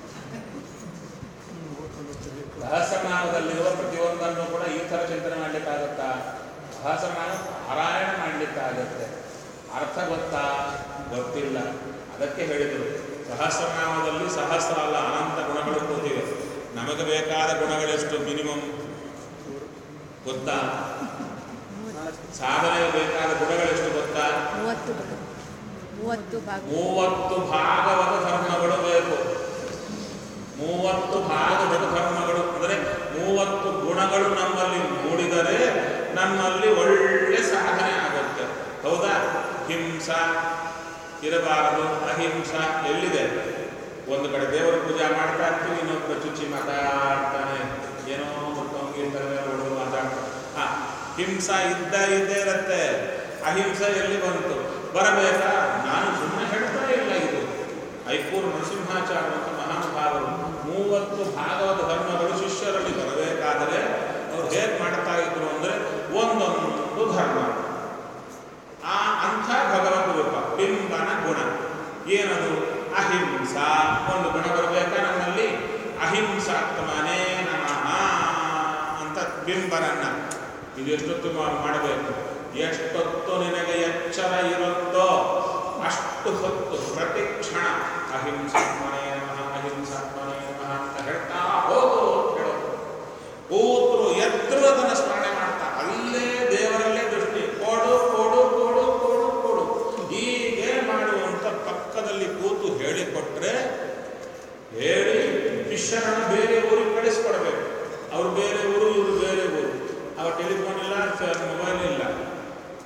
ಸಹಸ್ರನಾಮದಲ್ಲಿರುವ ಪ್ರತಿಯೊಂದನ್ನು ಕೂಡ ಈ ಥರ ಚಿಂತನೆ ಮಾಡಲಿಕ್ಕಾಗುತ್ತಾ ಸಹಸ್ರನಾಮ ಪಾರಾಯಣ ಮಾಡಲಿಕ್ಕಾಗತ್ತೆ ಅರ್ಥ ಗೊತ್ತಾ ಗೊತ್ತಿಲ್ಲ ಅದಕ್ಕೆ ಹೇಳಿದರು ಸಹಸ್ರನಾಮದಲ್ಲಿ ಸಹಸ್ರ ಅಲ್ಲ ಅನಂತ ಗುಣಗಳು ಕೂತಿವೆ ನಮಗೆ ಬೇಕಾದ ಗುಣಗಳೆಷ್ಟು ಮಿನಿಮಮ್ ಗೊತ್ತಾ ಸಾಧನೆಗೆ ಬೇಕಾದ ಗುಣಗಳೆಷ್ಟು ಗೊತ್ತಾ ಮೂವತ್ತು ಭಾಗ ಮೂವತ್ತು ಭಾಗ ಮೂವತ್ತು ಭಾಗವತ ಧರ್ಮಗಳು ಬೇಕು ಮೂವತ್ತು ಭಾಗವತ ಧರ್ಮಗಳು ಅಂದರೆ ಮೂವತ್ತು ಗುಣಗಳು ನಮ್ಮಲ್ಲಿ ಮೂಡಿದರೆ ನಮ್ಮಲ್ಲಿ ಒಳ್ಳೆ ಸಾಧನೆ ಆಗುತ್ತೆ ಹೌದಾ ಹಿಂಸ ಇರಬಾರದು ಅಹಿಂಸ ಎಲ್ಲಿದೆ ಒಂದು ಕಡೆ ದೇವರ ಪೂಜೆ ಮಾಡ್ತಾ ಇರ್ತೀವಿ ಇನ್ನೊಬ್ಬ ಚುಚ್ಚಿ ಮಾತಾಡ್ತಾನೆ ಏನೋ ಮುಟ್ಟಂಗಿ ಹೊಡೆದು ಮಾತಾಡ್ತಾನೆ ಹಾ ಹಿಂಸ ಇದ್ದ ಇದ್ದೇ ಇರುತ್ತೆ ಅಹಿಂಸೆ ಎಲ್ಲಿ ಬಂತು ಬರಬೇಕಾ ನಾನು ಸುಮ್ಮನೆ ಹೇಳ್ತಾ ಇಲ್ಲ ಇದು ಐಕೂರು ನರಸಿಂಹಾಚಾರ್ಯ ಮತ್ತು ಮಹಾನುಭಾವರು ಮೂವತ್ತು ಭಾಗವತ ಧರ್ಮಗಳು ಶಿಷ್ಯರಲ್ಲಿ ಬರಬೇಕಾದರೆ ಅವ್ರು ಹೇಗೆ ಮಾಡ್ತಾ ಇದ್ರು ಅಂದರೆ ಒಂದೊಂದು ಧರ್ಮ ಆ ಅಂಥ ಭಗವದ್ ರೂಪ ಬಿಂಬನ ಗುಣ ಏನದು ಅಹಿಂಸಾ ಒಂದು ಗುಣ ಬರಬೇಕಾ ನಮ್ಮಲ್ಲಿ ಅಹಿಂಸಾತ್ಮನೇ ನಮಃ ಅಂತ ಬಿಂಬನನ್ನ ಇದು ಎಷ್ಟೊತ್ತು ಮಾ- ಮಾಡಬೇಕು ಎಷ್ಟೊತ್ತು ನಿನಗೆ ಎಚ್ಚರ ಇರುತ್ತೋ ಅಷ್ಟು ಹೊತ್ತು ಪ್ರತಿ ಕ್ಷಣ ಅಹಿಂಸಾತ್ಮನೇ ನಮಃ ಅಹಿಂಸಾತ್ಮನೇ ನಮಃ ಅಂತ ಹೇಳ್ತಾ ಹೋಗು ಅಂತ ಹೇಳೋದು ಕೂತರು ಎದ್ರು ಅದನ್ನು ಸ್ಮರಣೆ ಮಾಡ್ತಾ ಅಲ್ಲೇ ದೇವರಲ್ಲೇ ದೃಷ್ಟಿ ಕೊಡು ಕೊಡು ಕೊಡು ಕೊಡು ಕೊಡು ಹೀಗೆ ಮಾಡುವಂತ ಪಕ್ಕದಲ್ಲಿ ಕೂತು ಹೇಳಿಕೊಟ್ರೆ ಹೇಳಿ ಶಿಷ್ಯರನ್ನು ಬೇರೆ ಊರಿಗೆ ಕಳಿಸ್ಕೊಡ್ಬೇಕು ಅವ್ರು ಬೇರೆ ಊರು ಇವರು ಬೇರೆ ಊರು ಅವ್ರ ಟೆಲಿಫೋನ್ ಇಲ್ಲ ಮೊಬೈಲ್ ಇಲ್ಲ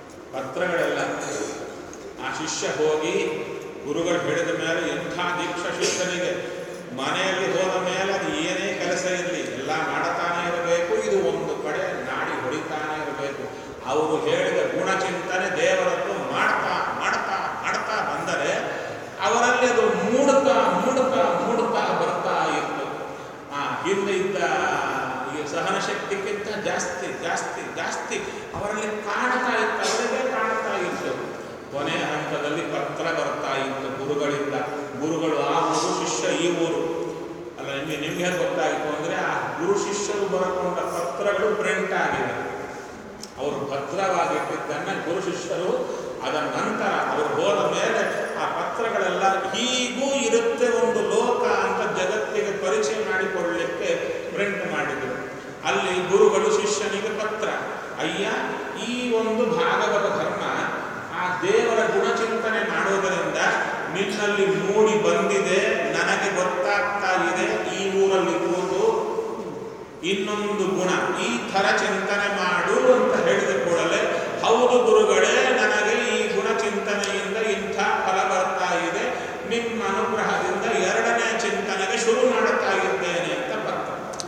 ಪತ್ರಗಳೆಲ್ಲ ಆ ಶಿಷ್ಯ ಹೋಗಿ ಗುರುಗಳು ಹೇಳಿದ ಮೇಲೆ ಎಂಥ ದೀಕ್ಷಾ ಶಿಷ್ಯನಿಗೆ ಮನೆಯಲ್ಲಿ ಹೋದ ಮೇಲೆ ಅದು ಏನೇ ಕೆಲಸ ಇರಲಿ ಎಲ್ಲ ಮಾಡುತ್ತಾನೆ ಇರಬೇಕು ಇದು ಒಂದು ಕಡೆ ನಾಡಿ ಹೊಡಿತಾನೆ ಇರಬೇಕು ಅವರು ಹೇಳಿದ ಗುಣಚಿಂತನೆ ದೇವರದ್ದು ಮಾಡ್ತಾ ಮಾಡ್ತಾ ಮಾಡ್ತಾ ಬಂದರೆ ಅವರಲ್ಲಿ ಅದು ಮೂಡುತ್ತಾ ಮೂಡುತ್ತಾ ಮೂಡುತ್ತಾ ಬರ್ತಾ ಇತ್ತು ಆ ಹಿಂದೆ ಇದ್ದ ಈ ಸಹನ ಶಕ್ತಿಗಿಂತ ಜಾಸ್ತಿ ಜಾಸ್ತಿ ಜಾಸ್ತಿ ಅವರಲ್ಲಿ ಕಾಣ್ತಾ ಇತ್ತು ಅವರಿಗೆ ಕಾಣ್ತಾ ಇತ್ತು ಕೊನೆಯ ಹಂತದಲ್ಲಿ ಪತ್ರ ಬರ್ತಾ ಇತ್ತು ಗುರುಗಳಿಂದ ಗುರುಗಳು ಆ ಊರು ಶಿಷ್ಯ ಈ ಊರು ಅಲ್ಲ ನಿಮಗೆ ನಿಮ್ಗೆ ಹೇಗೆ ಗೊತ್ತಾಯಿತು ಅಂದರೆ ಆ ಗುರು ಶಿಷ್ಯರು ಬರಕೊಂಡ ಪತ್ರಗಳು ಪ್ರಿಂಟ್ ಆಗಿದೆ ಅವರು ಭದ್ರವಾಗಿಟ್ಟಿದ್ದನ್ನ ಗುರು ಶಿಷ್ಯರು ಅದರ ನಂತರ ಅವರು ಹೋದ ಮೇಲೆ ಆ ಪತ್ರಗಳೆಲ್ಲ ಹೀಗೂ ಇರುತ್ತೆ ಒಂದು ಲೋಕ ಅಂತ ಜಗತ್ತಿಗೆ ಪರಿಚಯ ಮಾಡಿಕೊಳ್ಳಲಿಕ್ಕೆ ಪ್ರಿಂಟ್ ಮಾಡಿದರು ಅಲ್ಲಿ ಗುರುಗಳು ಶಿಷ್ಯನಿಗೆ ಪತ್ರ ಅಯ್ಯ ಈ ಒಂದು ಭಾಗವತ ಧರ್ಮ ಆ ದೇವರ ಗುಣಚಿಂತನೆ ಮಾಡೋದರಿಂದ ನಿನ್ನಲ್ಲಿ ಮೂಡಿ ಬಂದಿದೆ ನನಗೆ ಗೊತ್ತಾಗ್ತಾ ಇದೆ ಈ ಊರಲ್ಲಿ ಕೂತು ಇನ್ನೊಂದು ಗುಣ ಈ ಥರ ಚಿಂತನೆ ಮಾಡು ಅಂತ ಹೇಳಿದ ಕೂಡಲೇ ಹೌದು ಗುರುಗಳೇ ನನಗೆ ಈ ಗುಣ ಚಿಂತನೆಯಿಂದ ಇಂಥ ಫಲ ಬರ್ತಾ ಇದೆ ನಿಮ್ಮ ಅನುಗ್ರಹದಿಂದ ಎರಡನೇ ಚಿಂತನೆಗೆ ಶುರು ಮಾಡುತ್ತಾ ಇದ್ದೇನೆ ಅಂತ ಪತ್ರ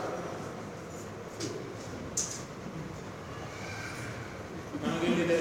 ನಮಗಿಲ್ಲಿದೆ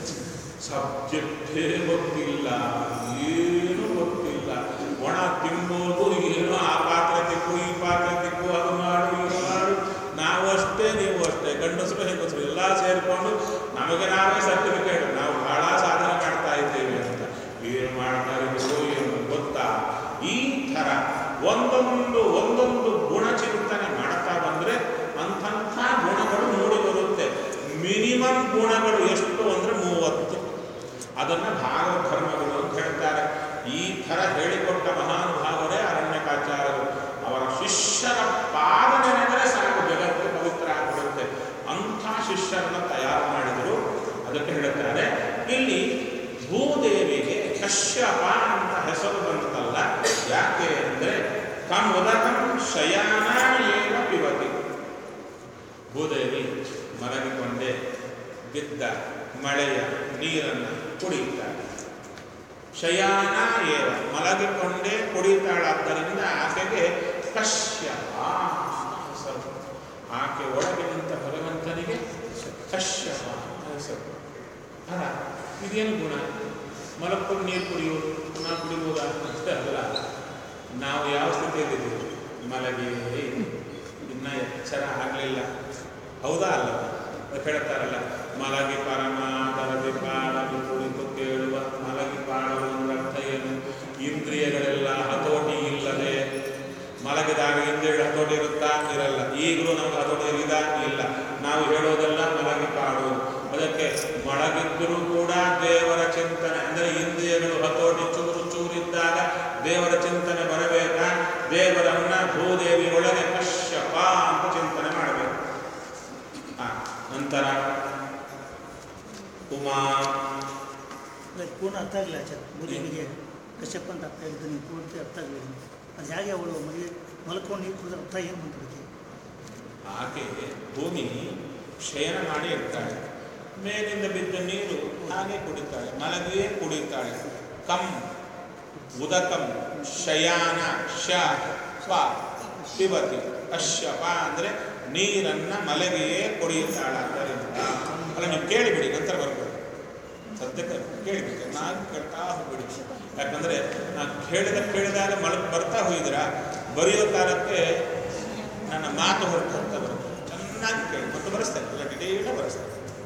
ಸಬ್ಜೆಕ್ಟೇ ಗೊತ್ತಿಲ್ಲ ಏನು ಗೊತ್ತಿಲ್ಲ ಒಣ ತಿನ್ನೋದು ಏನು ಆ ಪಾತ್ರೆ ತಿಕ್ಕು ಈ ಪಾತ್ರೆ ತಿಕ್ಕು ಅದು ಮಾಡು ಇದು ಮಾಡು ನಾವು ಅಷ್ಟೇ ನೀವು ಅಷ್ಟೇ ಗಂಡಸರು ಹೆಂಗಸರು ಎಲ್ಲ ಸೇರಿಕೊಂಡು ನಮಗೆ ನಾವೇ ಸರ್ಟಿಫಿಕೇಟ್ ನಾವು ಬಹಳ ಸಾಧನೆ ಮಾಡ್ತಾ ಇದ್ದೇವೆ ಅಂತ ಏನು ಮಾಡ್ತಾ ಇದ್ರು ಏನು ಗೊತ್ತಾ ಈ ಥರ ಒಂದೊಂದು ಒಂದೊಂದು ಗುಣಚಿಂತನೆ ಮಾಡ್ತಾ ಬಂದ್ರೆ ಅಂಥಂಥ ಗುಣಗಳು ಮೂಡಿ ಬರುತ್ತೆ ಮಿನಿಮಮ್ ಗುಣಗಳು ಎಷ್ಟು ಅಂದ್ರೆ ಮೂವತ್ತು ಅದನ್ನ ಭಾಗವತ ಧರ್ಮಗಳು ಅಂತ ಹೇಳ್ತಾರೆ ಈ ಥರ ಹೇಳಿಕೊಟ್ಟ ಮಹಾನುಭಾವರೇ ಅರಣ್ಯಕಾಚಾರ್ಯರು ಅವರ ಶಿಷ್ಯರ ಪಾದ ನೆನೆದರೆ ಸಾಕು ಜಗತ್ತು ಪವಿತ್ರ ಆಗಿಬಿಡುತ್ತೆ ಅಂಥ ಶಿಷ್ಯರನ್ನ ತಯಾರು ಮಾಡಿದರು ಅದಕ್ಕೆ ಹೇಳುತ್ತಾರೆ ಇಲ್ಲಿ ಭೂದೇವಿಗೆ ಕಶ್ಯಪ ಅಂತ ಹೆಸರು ಬಂತಲ್ಲ ಯಾಕೆ ಅಂದರೆ ಕಮುದಕಂ ಶಯಾನ ಏವ ಪಿಬತಿ ಭೂದೇವಿ ಮಲಗಿಕೊಂಡೇ ಬಿದ್ದ ಮಳೆಯ ನೀರನ್ನು ಕುಡಿಯುತ್ತಾಳೆ ಶಯಾನ ಏವ ಮಲಗಿಕೊಂಡೇ ಕುಡಿತಾಳಾದ್ದರಿಂದ ಆಕೆಗೆ ಕಶ್ಯಪ ಹೆಸರು ಆಕೆ ಒಳಗೆ ನಿಂತ ಭಗವಂತನಿಗೆ ಕಶ್ಯಪ ಹೆಸರು ಅಲ್ಲ ಇದೇನು ಗುಣ ಮಲಕ್ಕೊಂಡು ನೀರು ಕುಡಿಯೋದು ನಾವು ಕುಡಿಬೋದಾ ಅಷ್ಟೇ ಅಲ್ಲ ನಾವು ಯಾವ ಸ್ಥಿತಿಯಲ್ಲಿದ್ದೀವಿ ಮಲಗಿ ಇನ್ನ ಎಚ್ಚರ ಆಗಲಿಲ್ಲ ಹೌದಾ ಅಲ್ಲ ಅದಕ್ಕೆ ಹೇಳ್ತಾರಲ್ಲ ಮಲಗಿ ಪರಮಾದರದಿ ಪಾಡಲು ಕುಳಿತು ಕೇಳುವ ಮಲಗಿ ಪಾಡಲು ಅಂದ್ರೆ ಅರ್ಥ ಏನು ಇಂದ್ರಿಯಗಳೆಲ್ಲ ಹತೋಟಿ ಇಲ್ಲದೆ ಮಲಗಿದಾಗ ಇಂದ್ರಿಯಗಳ ಹತೋಟಿ ಇರುತ್ತಾ ಇರಲ್ಲ ಈಗಲೂ ನಮ್ಗೆ ಹತೋಟಿ ಇರಿದ ಇಲ್ಲ ನಾವು ಹೇಳೋದೆಲ್ಲ ಮಲಗಿ ಪಾಡು ಅದಕ್ಕೆ ಮಲಗಿದ್ದರೂ ಕೂಡ ದೇವರ ಚಿಂತನೆ ಅಂದರೆ ಇಂದ್ರಿಯಗಳು ಹತೋಟಿ ಚೂರು ಚೂರಿದ್ದಾಗ ದೇವರ ಚಿಂತನೆ ಬರಬೇಕಾ ದೇವರನ್ನ ಭೂದೇವಿ ಒಳಗೆ ಕಶ್ಯಪ ಅಂತ ಚಿಂತನೆ ಮಾಡಬೇಕು ಆ, ನಂತರ ಉಮಾ ಅದಕ್ಕೆ ಪೂರ್ಣ ಅರ್ಥ ಆಗಲಿಲ್ಲ ಆಚಾರ್ಯ ಗುರುವಿಗೆ ಕಶ್ಯಪ ಅಂತ ಅರ್ಥ ಆಗಿದ್ದು ನೀವು ಪೂರ್ತಿ ಅರ್ಥ ಆಗಲಿಲ್ಲ ಅದು ಹೇಗೆ ಅವಳು ಮದುವೆ ಮಲ್ಕೊಂಡು ನೀರು ಕುಡಿದ್ರೆ ಅರ್ಥ ಏನು ಬಂತು ಆಕೆ ಭೂಮಿ ಶಯನ ಮಾಡಿ ಇರ್ತಾಳೆ ಮೇಲಿಂದ ಬಿದ್ದ ನೀರು ಹಾಗೆ ಕುಡಿತಾಳೆ ಮಲಗಿಯೇ ಕುಡಿತಾಳೆ ಕಂ ಉದಕಂ ಶಯಾನ ಶ ಪ ಪಿಬತಿ ಅಶ್ಯಪ ಅಂದರೆ ನೀರನ್ನ ಮಲಗಿಯೇ ಕುಡಿಯುತ್ತಾಳ ಆದ್ದರಿಂದ ಅಲ್ಲ ನೀವು ಕೇಳಿಬಿಡಿ ನಂತರ ಬರ್ಬೋದು ಸದ್ಯಕ್ಕೆ ಕೇಳಿಬಿಡಿ ನಾನು ಕೇಳ್ತಾ ಹೋಗ್ಬಿಡಿ ಯಾಕಂದರೆ ನಾನು ಕೇಳಿದ ಕೇಳಿದಾಗ ಮಲಗ್ ಬರ್ತಾ ಹೋಗಿದ್ರ ಬರೆಯೋ ಕಾಲಕ್ಕೆ ನನ್ನ ಮಾತು ಹೊರಟು ಅಂತ ಬರುತ್ತೆ ಚೆನ್ನಾಗಿ ಕೇಳಿ ಮತ್ತು ಬರೆಸ್ತೇನೆ ಎಲ್ಲ ಡಿಟೇಲ್ ಬರೆಸ್ತೇನೆ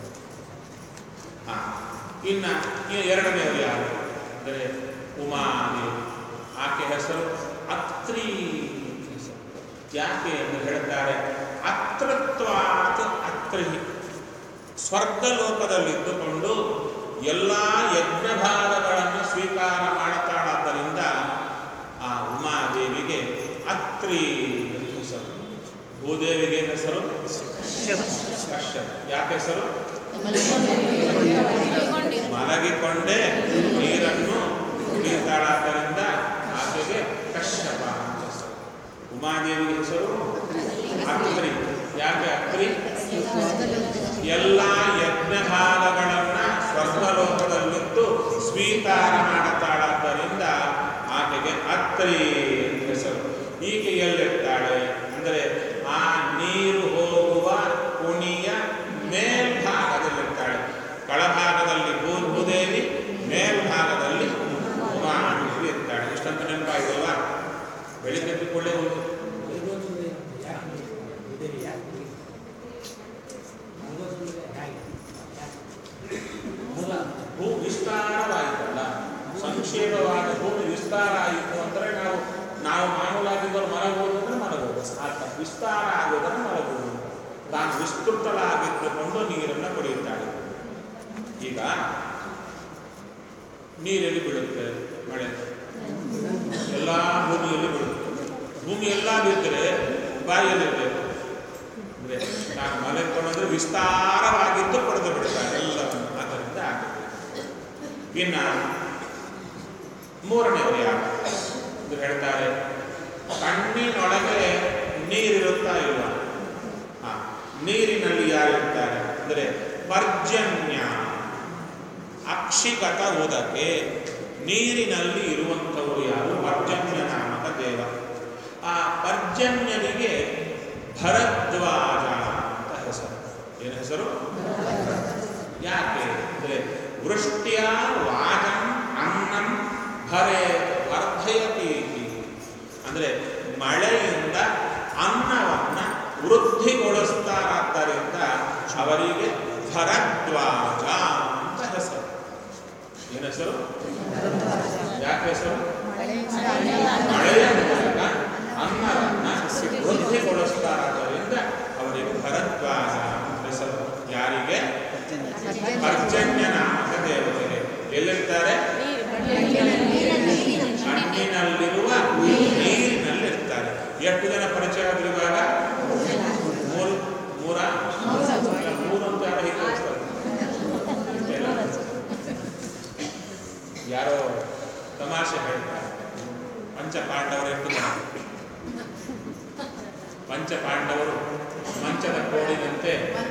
ಹಾಂ ಇನ್ನು ಇನ್ನು ಎರಡನೆಯವರು ಯಾರು ಅಂದರೆ ಉಮಾದೇವಿ ಆಕೆ ಹೆಸರು ಅತ್ರಿ ಹೆಸರು ಯಾಕೆ ಎಂದು ಹೇಳ್ತಾರೆ ಅತೃತ್ವಾತ್ ಅತ್ರಿ ಸ್ವರ್ಗಲೋಕದಲ್ಲಿದ್ದುಕೊಂಡು ಎಲ್ಲ ಯಜ್ಞ ಭಾಗಗಳನ್ನು ಸ್ವೀಕಾರ ಮಾಡುತ್ತಾಳಾದ್ದರಿಂದ ಆ ಉಮಾದೇವಿಗೆ ಅತ್ರಿ ಎಂದು ಹೆಸರು ಭೂದೇವಿಗೆ ಹೆಸರು ಕಶ್ಯಪ ಯಾಕೆ ಹೆಸರು ಮಲಗಿಕೊಂಡೇ ನೀರನ್ನು ಕುಡಿಯುತ್ತಾಳಾದ್ದರಿಂದ ಆಕೆಗೆ ಕಶ್ಯಪ ಅಂತ ಹೆಸರು ಉಮಾದೇವಿಗೆ ಹೆಸರು ಅತ್ರಿ ಯಾಕೆ ಅತ್ರಿ ಎಲ್ಲ ಯಜ್ಞ ಭಾಗಗಳನ್ನ ಸ್ವರ್ಗಲೋಕ ನ್ಯೂಟ್ರಲಾಗಿದ್ದುಕೊಂಡು ನೀರನ್ನು ಕುಡಿಯುತ್ತಾಳೆ ಈಗ ನೀರೆಲ್ಲಿ ಬೀಳುತ್ತೆ ಮಳೆ ಎಲ್ಲ ಭೂಮಿಯಲ್ಲಿ ಬೀಳುತ್ತೆ ಭೂಮಿ ಎಲ್ಲ ಬಿದ್ದರೆ ಬಾಯಿಯಲ್ಲಿರಬೇಕು ಅಂದರೆ ನಾನು ಮಲೆಕೊಂಡ್ರೆ ವಿಸ್ತಾರವಾಗಿದ್ದು ಪಡೆದು ಬಿಡ್ತಾರೆ ಎಲ್ಲವನ್ನು ಅದರಿಂದ ಆಗುತ್ತೆ ಇನ್ನು ಮೂರನೆಯವರು ಯಾರು ಇದು ಹೇಳ್ತಾರೆ ಕಣ್ಣಿನೊಳಗೆ ನೀರಿರುತ್ತಾ ಇಲ್ವಾ ಹಾ ನೀರಿನಲ್ಲಿ ಯಾರಿರ್ತಾರೆ ಅಂದರೆ ಪರ್ಜನ್ಯ ಅಕ್ಷಿಗತ ಉದಕೆ ನೀರಿನಲ್ಲಿ ಇರುವಂಥವರು ಯಾರು ಪರ್ಜನ್ಯ ನಾಮಕ ದೇವ ಆ ಪರ್ಜನ್ಯನಿಗೆ ಭರದ್ವಾಜ ಅಂತ ಹೆಸರು ಏನು ಹೆಸರು ಯಾಕೆ ಅಂದರೆ ವೃಷ್ಟ್ಯ ವಾಜಂ ಅನ್ನಂ ಭರೆ ವರ್ಧಯತಿ ಅಂದರೆ ಮಳೆಯಿಂದ ಅನ್ನವನ್ನ ವೃದ್ಧಿಗೊಳಿಸ್ತಾರಾದ್ದರಿಂದ ಅವರಿಗೆ ಭರದ್ವಾಜ ಅಂತ ಹೆಸರು ಏನು ಹೆಸರು ಯಾಕೆ ಹೆಸರು ಮಳೆಯ ಮೂಲಕ ಅನ್ನವನ್ನ ವೃದ್ಧಿಗೊಳಿಸ್ತಾರಾದ್ದರಿಂದ ಅವರಿಗೆ ಭರದ್ವಾಜ ಅಂತ ಹೆಸರು ಯಾರಿಗೆ ಪರ್ಜನ್ಯ ನಾಮಕ ದೇವತೆಗೆ ಎಲ್ಲಿರ್ತಾರೆ ಕಣ್ಣಿನಲ್ಲಿರುವ ನೀರಿನಲ್ಲಿರ್ತಾರೆ ಎಷ್ಟು ಜನ ಪರಿಚಯ ಆಗಿರುವಾಗ ಮೂರು ಮೂರ ಮೂರು ಅಂತ ಯಾರು ಹೀಗೆ ಕಳಿಸ್ತಾರೆ? ಇಷ್ಟೆಲ್ಲ? ಯಾರೋ ತಮಾಷೆ ಹೇಳ್ತಾರೆ ಪಂಚ ಪಾಂಡವರು ಎಷ್ಟು ಜನ ಪಂಚ ಪಾಂಡವರು ಮಂಚದ ಕೋಡಿನಂತೆ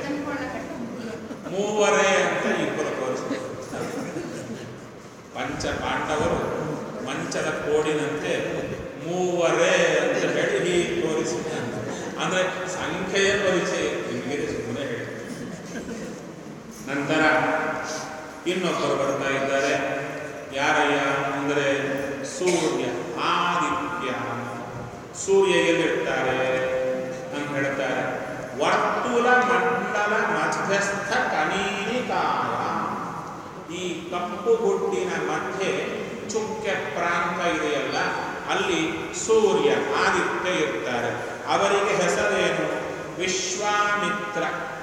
ಮೂವರೇ ಅಂತ ಇಬ್ಬರು ತೋರಿಸ್ತಾರೆ ಪಂಚ ಪಾಂಡವರು ಮಂಚದ ಕೋಡಿನಂತೆ ಮೂವರೇ ಅಂತ ಹೇಳಿ ಹೀಗೆ ತೋರಿಸಿದ್ದಾನೆ ಅಂದ್ರೆ ಸಂಖ್ಯೆಯ ಪರಿಚಯ ನಿಮಗೆ ಸುಮ್ಮನೆ ಹೇಳಿ ನಂತರ ಇನ್ನೊಬ್ಬರು ಬರ್ತಾ ಇದ್ದಾರೆ ಯಾರಯ್ಯ ಅಂದರೆ ಸೂರ್ಯ ಆದಿತ್ಯ ಸೂರ್ಯ ಎಲ್ಲಿರ್ತಾರೆ ಅಂತ ಹೇಳ್ತಾರೆ ವರ್ತುಲ ಮಂಡಲ ಮಧ್ಯಸ್ಥ ಕನೀನಿಕಾಯ ಈ ಕಪ್ಪು ಗುಡ್ಡಿನ ಮಧ್ಯೆ ಚುಕ್ಕೆ ಪ್ರಾಂತ ಇದೆಯಲ್ಲ ಅಲ್ಲಿ ಸೂರ್ಯ ಆದಿತ್ಯ ಇರ್ತಾರೆ ಅವರಿಗೆ ಹೆಸರೇನು ವಿಶ್ವಾಮಿತ್ರ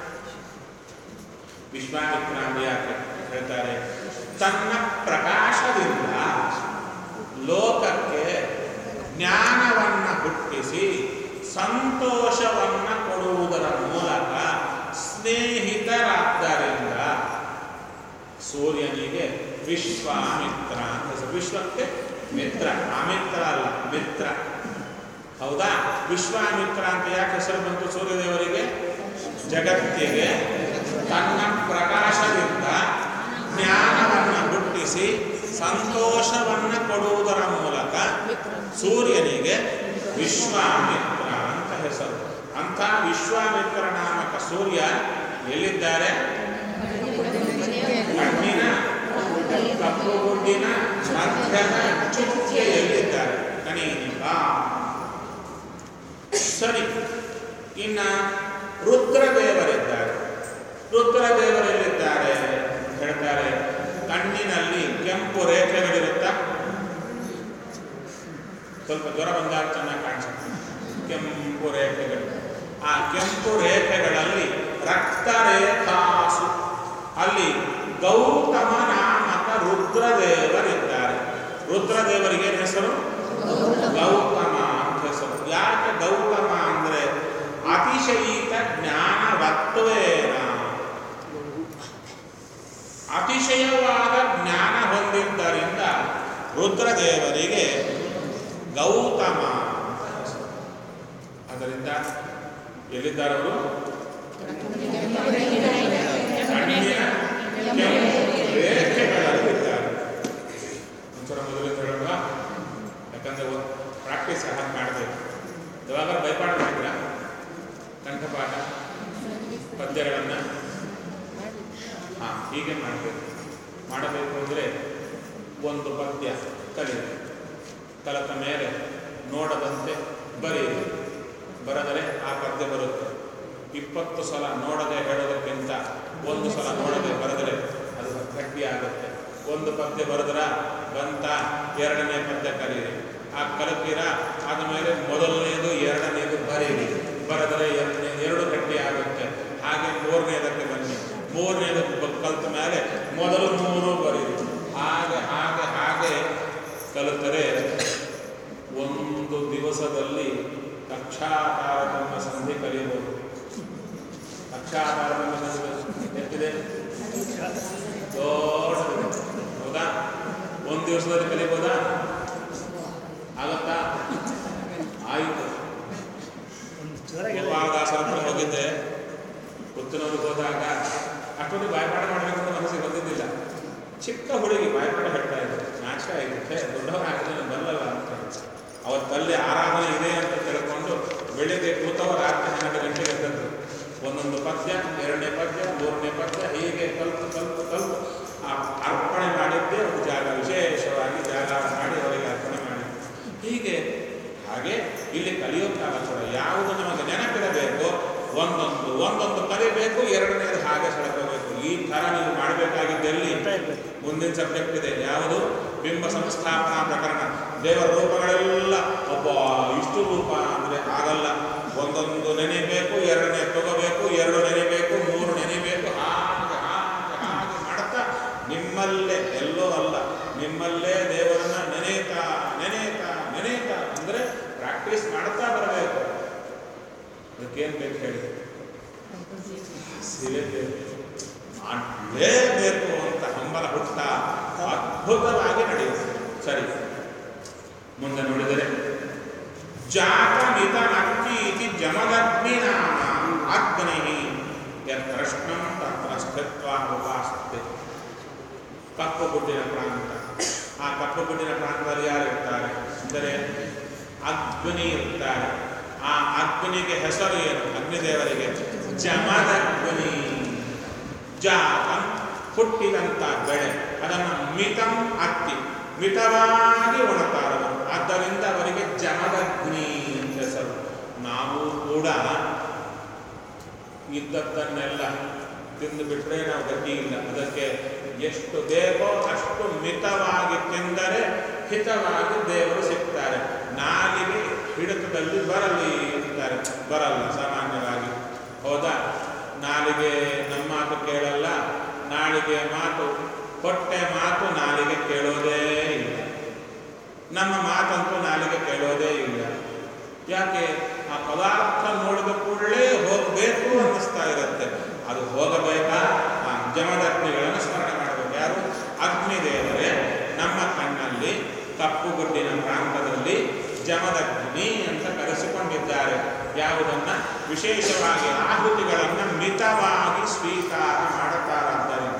ವಿಶ್ವಾಮಿತ್ರ ಅಂದ್ರೆ ಯಾಕೆ ಹೇಳ್ತಾರೆ ತನ್ನ ಪ್ರಕಾಶದಿಂದ ಲೋಕಕ್ಕೆ ಜ್ಞಾನವನ್ನ ಹುಟ್ಟಿಸಿ ಸಂತೋಷವನ್ನ ಕೊಡುವುದರ ಮೂಲಕ ಸ್ನೇಹಿತರಾದ್ದರಿಂದ ಸೂರ್ಯನಿಗೆ ವಿಶ್ವಾಮಿತ್ರ ಅಂತ ಹೆಸರು. ವಿಶ್ವಕ್ಕೆ ಮಿತ್ರ ಅಮಿತ್ರ ಅಲ್ಲ ಮಿತ್ರ ಹೌದಾ ವಿಶ್ವಾಮಿತ್ರ ಅಂತ ಯಾಕೆ ಹೆಸರು ಬಂತು ಸೂರ್ಯದೇವರಿಗೆ ಜಗತ್ತಿಗೆ ತನ್ನ ಪ್ರಕಾಶದಿಂದ ಜ್ಞಾನವನ್ನು ಹುಟ್ಟಿಸಿ ಸಂತೋಷವನ್ನು ಕೊಡುವುದರ ಮೂಲಕ ಸೂರ್ಯನಿಗೆ ವಿಶ್ವಾಮಿತ್ರ ಅಂತ ಹೆಸರು ಅಂಥ ವಿಶ್ವಾಮಿತ್ರ ನಾಮಕ ಸೂರ್ಯ ಎಲ್ಲಿದ್ದಾರೆ ಕಣ್ಣಿನ ಕಪ್ಪು ಗುಡ್ಡಿನ ಮಧ್ಯದ ಚುಕ್ಕೆಯಲ್ಲಿದ್ದಾರೆ ಕನೀನಿಕ ಸರಿ ಇನ್ನ ರುದ್ರದೇವರಿದ್ದಾರೆ ರುದ್ರದೇವರೆಲ್ಲಿದ್ದಾರೆ ಹೇಳ್ತಾರೆ ಕಣ್ಣಿನಲ್ಲಿ ಕೆಂಪು ರೇಖೆಗಳಿರುತ್ತಾ ಸ್ವಲ್ಪ ಜ್ವರ ಬಂದಾಗ ಚೆನ್ನಾಗಿ ಕಾಣಿಸುತ್ತೆ ಕೆಂಪು ರೇಖೆಗಳು ಆ ಕೆಂಪು ರೇಖೆಗಳಲ್ಲಿ ರಕ್ತರೇಖಾಸು ಅಲ್ಲಿ ಗೌತಮ ನಾಮಕ ರುದ್ರದೇವರಿದ್ದಾರೆ ರುದ್ರದೇವರಿಗೆ ಏನ್ ಹೆಸರು ಗೌತಮ ಅಂತ ಹೆಸರು ಯಾಕೆ ಗೌತಮ ಅಂದ್ರೆ ಅತಿಶಯಿತ ಜ್ಞಾನವತ್ವೇನ ಅತಿಶಯವಾದ ಜ್ಞಾನ ಹೊಂದಿದ್ದರಿಂದ ರುದ್ರದೇವರಿಗೆ ಗೌತಮ ಅಂತ ಹೆಸರು. ಅದರಿಂದ ಎಲ್ಲಿದ್ದಾರೆ ಅವರು ಕಣ್ಣಿನ ಕೆಂಪು ರೇಖೆಗಳಲ್ಲಿದ್ದಾರೆ ಒಂದ್ಸಲ ಮೊದಲಿಂದ ಹೇಳೋಣ ಯಾಕಂದ್ರೆ ಪ್ರಾಕ್ಟೀಸ್ ಹಾಗೆ ಮಾಡಬೇಕು ಯಾವಾಗ ಬೈಪಾಠ ಮಾಡಿದ್ರ ಕಂಠಪಾಠ ಪದ್ಯಗಳನ್ನು ಹಾಂ ಹೀಗೆ ಮಾಡಬೇಕು ಮಾಡಬೇಕು ಅಂದರೆ ಒಂದು ಪದ್ಯ ಕಲಿಯಿರಿ ಕಲಿತ ಮೇಲೆ ನೋಡದಂತೆ ಬರೆಯಿರಿ ಬರೆದರೆ ಆ ಪದ್ಯ ಬರುತ್ತೆ ಇಪ್ಪತ್ತು ಸಲ ನೋಡದೆ ಹೇಳೋದಕ್ಕಿಂತ ಒಂದು ಸಲ ನೋಡದೆ ಬರೆದರೆ ಅದು ಗಟ್ಟಿ ಆಗುತ್ತೆ ಒಂದು ಪದ್ಯ ಬರೆದ್ರ ಬಂತ ಎರಡನೇ ಪದ್ಯ ಕಲಿಯಿರಿ ಆ ಕಲಿತೀರಾ ಆದಮೇಲೆ ಮೊದಲನೇದು ಎರಡನೇದು ಬರೀರಿ ಬರೆದರೆ ಎರಡನೇ ಎರಡು ಗಟ್ಟಿ ಆಗುತ್ತೆ ಹಾಗೆ ಮೂರನೇ ಕಕ್ಷಾತಾರತಮ್ಯ ಸಂಧಿ ಕಲಿಯಬಹುದು ಕಕ್ಷಾತಾರತಮ್ಯ ಸಂಧಿ ಎಷ್ಟಿದೆ ದೊಡ್ಡದಿದೆ ಹೌದಾ ಒಂದು ದಿವಸದಲ್ಲಿ ಕಲಿಬೋದಾ ಆಗತ್ತಾ ಆಯಿತು ಒಂದು ಜೋರಾಗಿ ಹೇಳಿ. ಗೋಪಾಲದಾಸರ ಹತ್ರ ಹೋಗಿದ್ದೆ ಪುತ್ತನೂರಿಗೆ ಹೋದಾಗ ಅಷ್ಟೊಂದು ಬಾಯ್ಪಾಠ ಮಾಡಬೇಕು ಅಂತ ಮನಸ್ಸಿಗೆ ಬಂದಿದ್ದಿಲ್ಲ ಚಿಕ್ಕ ಹುಡುಗಿ ಬಾಯ್ಪಾಠ ಹೇಳ್ತಾ ಇದ್ದೆ ನಾಚಿಕೆ ಆಯಿತು ಹೇ ದೊಡ್ಡವರಾಗಿದೆ ನಾನು ಬಲ್ಲಲ್ಲ ಅಂತ ಅವತ್ತಲ್ಲಿ ಆರಾಧನೆ ಇದೆ ಅಂತ ತಿಳ್ಕೊಂಡು ಬೆಳಿಗ್ಗೆ ಕೂತವ ರಾತ್ರಿ ಹನ್ನೆರಡು ಗಂಟೆಗೆ ಎದ್ದದ್ದು ಒಂದೊಂದು ಪದ್ಯ ಎರಡನೇ ಪದ್ಯ ಮೂರನೇ ಪದ್ಯ ಹೀಗೆ ಕಲ್ತು ಕಲ್ತು ಕಲ್ತು ಆ ಅರ್ಪಣೆ ಮಾಡಿದ್ದೇ ಒಂದು ಜಾಗ ವಿಶೇಷವಾಗಿ ಜಾಗ ಮಾಡಿ ಅವರಿಗೆ ಅರ್ಪಣೆ ಮಾಡಿ ಹೀಗೆ ಹಾಗೆ ಇಲ್ಲಿ ಕಲಿಯೋಕ್ಕಾಗ ಕೂಡ ಯಾವುದು ನಮಗೆ ನೆನಪಿರಬೇಕು ಒಂದೊಂದು ಒಂದೊಂದು ಕಲಿಬೇಕು ಎರಡನೇದು ಹಾಗೆ ಸೆಳ್ಕೋಬೇಕು ಈ ಥರ ನೀವು ಮಾಡಬೇಕಾಗಿದ್ದೆಲ್ಲಿ ಬರ್ತಾ ಇರ್ಬೇಕು ಮುಂದಿನ ಸಬ್ಜೆಕ್ಟ್ ಇದೆ ಯಾವುದು ಬಿಂಬ ಸಂಸ್ಥಾಪನಾ ಪ್ರಕರಣ ದೇವರ ರೂಪಗಳೆಲ್ಲ ಒಬ್ಬ ಇಷ್ಟು ರೂಪ ಅಂದರೆ ಆಗಲ್ಲ ಒಂದೊಂದು ನೆನೆಬೇಕು ಎರಡನೇ ತಗೋಬೇಕು ಎರಡು ನೆನೆಬೇಕು ಮೂರು ನೆನೆಬೇಕು ಹಾಗೆ ಹಾಗೆ ಹಾಗೆ ಮಾಡ್ತಾ ನಿಮ್ಮಲ್ಲೇ ಎಲ್ಲೋ ಅಲ್ಲ ನಿಮ್ಮಲ್ಲೇ ದೇವರನ್ನ ನೆನೆಯುತ್ತಾ ನೆನೆಯುತ್ತಾ ನೆನೆಯುತ್ತಾ ಅಂದರೆ ಪ್ರಾಕ್ಟೀಸ್ ಮಾಡ್ತಾ ಬರಬೇಕು ಅದಕ್ಕೇನು ಬೇಕು ಹೇಳಿ ಸಿಗಬೇಕು ಮಾಡಲೇಬೇಕು ಅಂತ ಹಂಬಲ ಹುಟ್ಟುತ್ತಾ ಅದ್ಭುತವಾಗಿ ನಡೆಯುತ್ತೆ ಸರಿ ಮುಂದೆ ನೋಡಿದರೆ ಜಾತಮಿತ ಅಕ್ಕಿ ಇತಿ ಜಮದಗ್ನಿ ನಾಮ ಅಗ್ನಿ ಯತ್ಕೃಷ್ಣಂ ತತ್ರ ಸ್ಥಿತ್ವ ಉಪಾಸತೆ ಕಪ್ಪು ಗುಡ್ಡಿನ ಪ್ರಾಂತ ಆ ಕಪ್ಪು ಗುಡ್ಡಿನ ಪ್ರಾಂತದಲ್ಲಿ ಯಾರು ಇರ್ತಾರೆ ಅಂದರೆ ಅಗ್ನಿ ಇರ್ತಾರೆ ಆ ಅಗ್ನಿಗೆ ಹೆಸರು ಏನು ಅಗ್ನಿದೇವರಿಗೆ ಜಮದಗ್ನಿ ಜಾತ ಹುಟ್ಟಿದಂಥ ಬೆಳೆ ಅದನ್ನು ಮಿತಂ ಅಕ್ಕಿ ಮಿತವಾಗಿ ಉಣತಾರರು ಆದ್ದರಿಂದ ಅವರಿಗೆ ಜಮದಗ್ನಿ ಅಂತ ಹೆಸರು ನಾವು ಕೂಡ ಇದ್ದದ್ದನ್ನೆಲ್ಲ ತಿಂದು ಬಿಟ್ಟರೆ ನಾವು ಗತಿ ಇಲ್ಲ ಅದಕ್ಕೆ ಎಷ್ಟು ಬೇಕೋ ಅಷ್ಟು ಮಿತವಾಗಿ ತಿಂದರೆ ಹಿತವಾಗಿ ದೇವರು ಸಿಗ್ತಾರೆ ನಾಲಿಗೆ ಹಿಡಿತದಲ್ಲಿ ಬರಲಿ ಅಂತಾರೆ ಬರಲ್ಲ ಸಾಮಾನ್ಯವಾಗಿ ಹೌದಾ ನಾಲಿಗೆ ನಮ್ಮ ಮಾತು ಕೇಳಲ್ಲ ನಾಲಿಗೆ ಮಾತು ಹೊಟ್ಟೆ ಮಾತು ನಾಲಿಗೆ ಕೇಳೋದೇ ಇಲ್ಲ ನಮ್ಮ ಮಾತಂತೂ ನಾಲಿಗೆ ಕೇಳೋದೇ ಇಲ್ಲ ಯಾಕೆ ಆ ಪದಾರ್ಥ ನೋಡಿದ ಕೂಡಲೇ ಹೋಗಬೇಕು ಅನ್ನಿಸ್ತಾ ಇರುತ್ತೆ ಅದು ಹೋಗಬೇಕಾ ಆ ಜಮದಗ್ನಿಗಳನ್ನು ಸ್ಮರಣೆ ಮಾಡಬೇಕು ಯಾರು ಅಗ್ನಿದೇವರೇ ನಮ್ಮ ಕಣ್ಣಲ್ಲಿ ಕಪ್ಪು ಗುಡ್ಡಿನ ಪ್ರಾಂತದಲ್ಲಿ ಜಮದಗ್ನಿ ಅಂತ ಕರೆಸಿಕೊಂಡಿದ್ದಾರೆ ಯಾವುದನ್ನ ವಿಶೇಷವಾಗಿ ಆಹುತಿಗಳನ್ನು ಮಿತವಾಗಿ ಸ್ವೀಕಾರ ಮಾಡುತ್ತಾರಾದ್ದರಿಂದ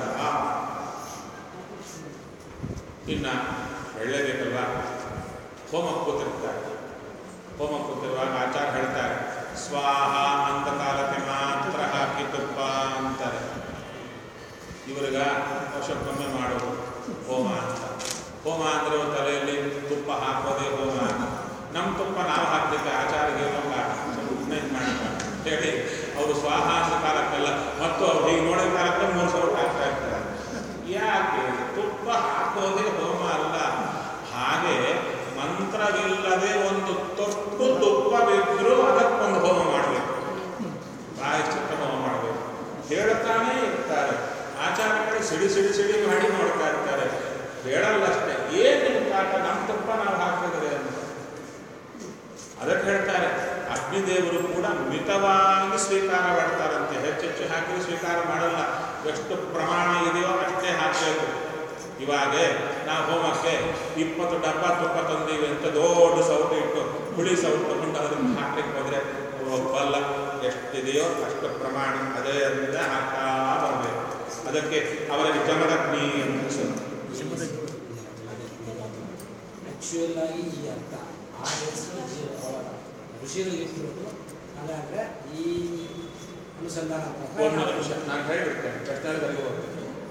ಇನ್ನ ಹೇಳಲೇಬೇಕಲ್ವಾ ಹೋಮ ಕೂತಿರ್ತಾರೆ ಹೋಮ ಕೂತಿರುವಾಗ ಆಚಾರ ಹೇಳ್ತಾರೆ ಸ್ವಾಹ ಅಂತ ಕಾಲಕ್ಕೆ ಮಾತ್ರ ಹಾಕಿ ತುಪ್ಪ ಅಂತಾರೆ ಇವ್ರಿಗ ವರ್ಷಕ್ಕೊಮ್ಮೆ ಮಾಡೋದು ಹೋಮ ಅಂತ ಹೋಮ ಅಂದ್ರೆ ಒಂದು ತಲೆಯಲ್ಲಿ ತುಪ್ಪ ಹಾಕೋದೇ ಹೋಮ ಅಂತ ನಮ್ಮ ತುಪ್ಪ ನಾವು ಹಾಕ್ಲಿಕ್ಕೆ ಆಚಾರಿಗೆ ಸುಮ್ಮನೆ ಮಾಡ್ತಾರೆ ಹೇಳಿ ಅವರು ಸ್ವಾಹ ಅಂತ ಕಾಲಕ್ಕೆಲ್ಲ ಮತ್ತು ಅವ್ರು ಹೀಗೆ ನೋಡಿದ ಕಾಲಕ್ಕೆ ಮೂರು ಸಾವಿರ ಹಾಕ್ತಾ ಇರ್ತಾರೆ ಯಾಕೆ ತುಪ್ಪ ಹಾಕೋದೇ ಹೋಮ ಅಲ್ಲ ಹಾಗೆ ಮಂತ್ರವಿಲ್ಲದೆ ಒಂದು ತೊಟ್ಟು ತುಪ್ಪ ಬಿದ್ದರೂ ಅದಕ್ಕೊಂದು ಹೋಮ ಮಾಡಬೇಕು ಬಾಯಿ ಚಿಕ್ಕ ಹೋಮ ಮಾಡಬೇಕು ಹೇಳ್ತಾನೇ ಇರ್ತಾರೆ ಆಚಾರ್ಯಗಳು ಸಿಡಿ ಸಿಡಿ ಸಿಡಿ ಮಾಡಿ ನೋಡ್ತಾ ಇರ್ತಾರೆ ಹೇಳಲ್ಲ ಅಷ್ಟೇ ಏನು ನಿಮ್ಮ ಕಾಟ ನಮ್ಮ ತುಪ್ಪ ನಾವು ಹಾಕಿದ್ರೆ ಅಂತ ಅದಕ್ಕೆ ಹೇಳ್ತಾರೆ ಅಗ್ನಿದೇವರು ಕೂಡ ಮಿತವಾಗಿ ಸ್ವೀಕಾರ ಮಾಡ್ತಾರಂತೆ ಹೆಚ್ಚೆಚ್ಚು ಹಾಕಿ ಸ್ವೀಕಾರ ಮಾಡಲ್ಲ ಎಷ್ಟು ಪ್ರಮಾಣ ಇದೆಯೋ ಅಷ್ಟೇ ಹಾಕಬೇಕು ಇವಾಗ ನಾವು ಹೋಮಕ್ಕೆ ಇಪ್ಪತ್ತು ಡಬ್ಬ ತುಪ್ಪ ತಂದೀವಿ ಅಂತ ದೊಡ್ಡ ಸೌಟು ಇಟ್ಟು ಹುಳಿ ಸೌಟು ತಗೊಂಡು ಅದನ್ನು ಹಾಕ್ಲಿಕ್ಕೆ ಹೋದ್ರೆ ಒಪ್ಪಲ್ಲ ಎಷ್ಟಿದೆಯೋ ಅಷ್ಟು ಪ್ರಮಾಣ ಅದೇ ಅದರಿಂದ ಹಾಕ್ತಾ ಬರಬೇಕು ಅದಕ್ಕೆ ಅವರಿಗೆ ಜಮದಗ್ನಿ ಅಂತ ಹೆಸರು ಜಮದಗ್ನಿ. ಆ್ಯಕ್ಚುಯಲ್ ಆಗಿ ಈ ಅರ್ಥ ಆ ಹೆಸರು ಜೀವ- ಅವರ ಋಷಿಗಳಿಗೆ ಇಟ್ಟಿರೋದು ಹಾಗಾದ್ರೆ ಈ ಅನುಸಂಧಾನ ಪ್ರಕಾರ ಒಂದು ನಿಮಿಷ ನಾನು ಹೇಳಿಬಿಡ್ತೇನೆ ಪ್ರಶ್ನೆಗಳಿಗೆ ಹೋಗ್ತೇನೆ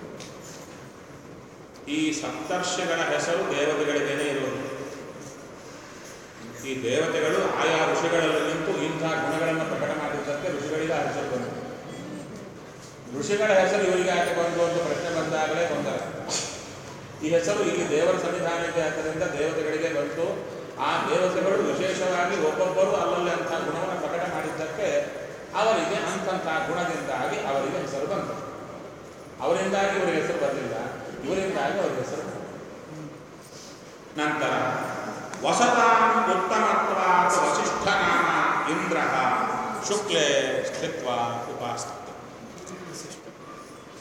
ಈ ಸಪ್ತರ್ಷಿಗಳ ಹೆಸರು ದೇವತೆಗಳಿಗೇನೆ ಇರುವುದು ಈ ದೇವತೆಗಳು ಆಯಾ ಋಷಿಗಳಲ್ಲಿ ನಿಂತು ಇಂಥ ಗುಣಗಳನ್ನು ಪ್ರಕಟ ಮಾಡಿದ್ದಕ್ಕೆ ಋಷಿಗಳಿಗೆ ಆ ಹೆಸರು ಬಂತು ಋಷಿಗಳ ಹೆಸರು ಇವರಿಗೆ ಯಾಕೆ ಬಂತು ಅಂತ ಪ್ರಶ್ನೆ ಬಂದಾಗಲೇ ಗೊಂದಲ ಈ ಹೆಸರು ಇಲ್ಲಿ ದೇವರ ಸನ್ನಿಧಾನ ಇದೆ ಆದ್ದರಿಂದ ದೇವತೆಗಳಿಗೆ ಬಂತು ಆ ದೇವತೆಗಳು ವಿಶೇಷವಾಗಿ ಒಬ್ಬೊಬ್ಬರು ಅಲ್ಲಲ್ಲಿ ಅಂಥ ಗುಣವನ್ನು ಪ್ರಕಟ ಮಾಡಿದ್ದಕ್ಕೆ ಅವರಿಗೆ ಅಂಥಂಥ ಗುಣದಿಂದಾಗಿ ಅವರಿಗೆ ಹೆಸರು ಬಂತು ಅವರಿಂದಾಗಿ ಇವರಿಗೆ ಹೆಸರು ಬರಲಿಲ್ಲ ಇವರಿಂದಾಗಿ ಅವರಿಗೆ ಹೆಸರು ಬಂತು ನಂತರ ವಸತಾಂ ಉತ್ತಮತ್ವಾತ್ ವಸಿಷ್ಠ ನಾಮ ಇಂದ್ರ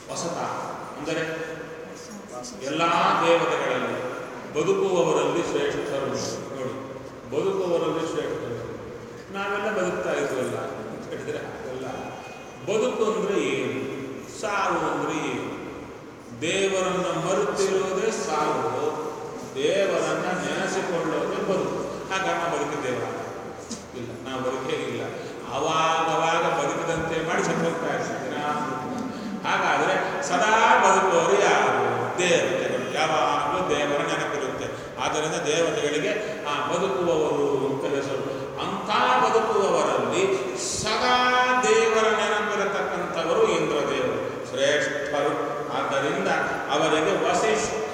ಹೊಸತ ಅಂದರೆ ಎಲ್ಲ ದೇವತೆಗಳಲ್ಲಿ ಬದುಕುವವರಲ್ಲಿ ಶ್ರೇಷ್ಠರು ನೋಡಿ ಬದುಕುವವರಲ್ಲಿ ಶ್ರೇಷ್ಠರು ನಾವೆಲ್ಲ ಬದುಕ್ತಾ ಇದ್ವಲ್ಲ ಅಂತ ಹೇಳಿದ್ರೆ ಹಾಗಲ್ಲ ಬದುಕು ಅಂದ್ರೆ ಏನು ಸಾವು ಅಂದ್ರೆ ಏನು ದೇವರನ್ನ ಮರುತಿರುವುದೇ ಸಾವು ದೇವರನ್ನ ನೆನೆಸಿಕೊಳ್ಳೋದೇ ಬದುಕು ಹಾಗಾಗಿ ನಾವು ಬದುಕಿದ್ದೇವ ಇಲ್ಲ ನಾವು ಬದುಕೇ ಇಲ್ಲ ಅವಾಗವಾಗ ಬದುಕಿದಂತೆ ಮಾಡಿ ಸತ್ತೋಗ್ತಾ ಇರ್ತೀವಿ ದಿನಾಂತ. ಹಾಗಾದ್ರೆ ಸದಾ ಬದುಕುವವರು ಯಾರು ದೇವತೆಗಳು ಯಾವಾಗಲೂ ದೇವರ ನೆನಪಿರುತ್ತೆ ಆದ್ದರಿಂದ ದೇವತೆಗಳಿಗೆ ಆ ಬದುಕುವವರು ಅಂತ ಹೆಸರು ಅಂಥ ಬದುಕುವವರಲ್ಲಿ ಸದಾ ದೇವರ ನೆನಪಿರತಕ್ಕಂಥವರು ಇಂದ್ರದೇವರು ಶ್ರೇಷ್ಠರು ಆದ್ದರಿಂದ ಅವರಿಗೆ ವಸಿಷ್ಠ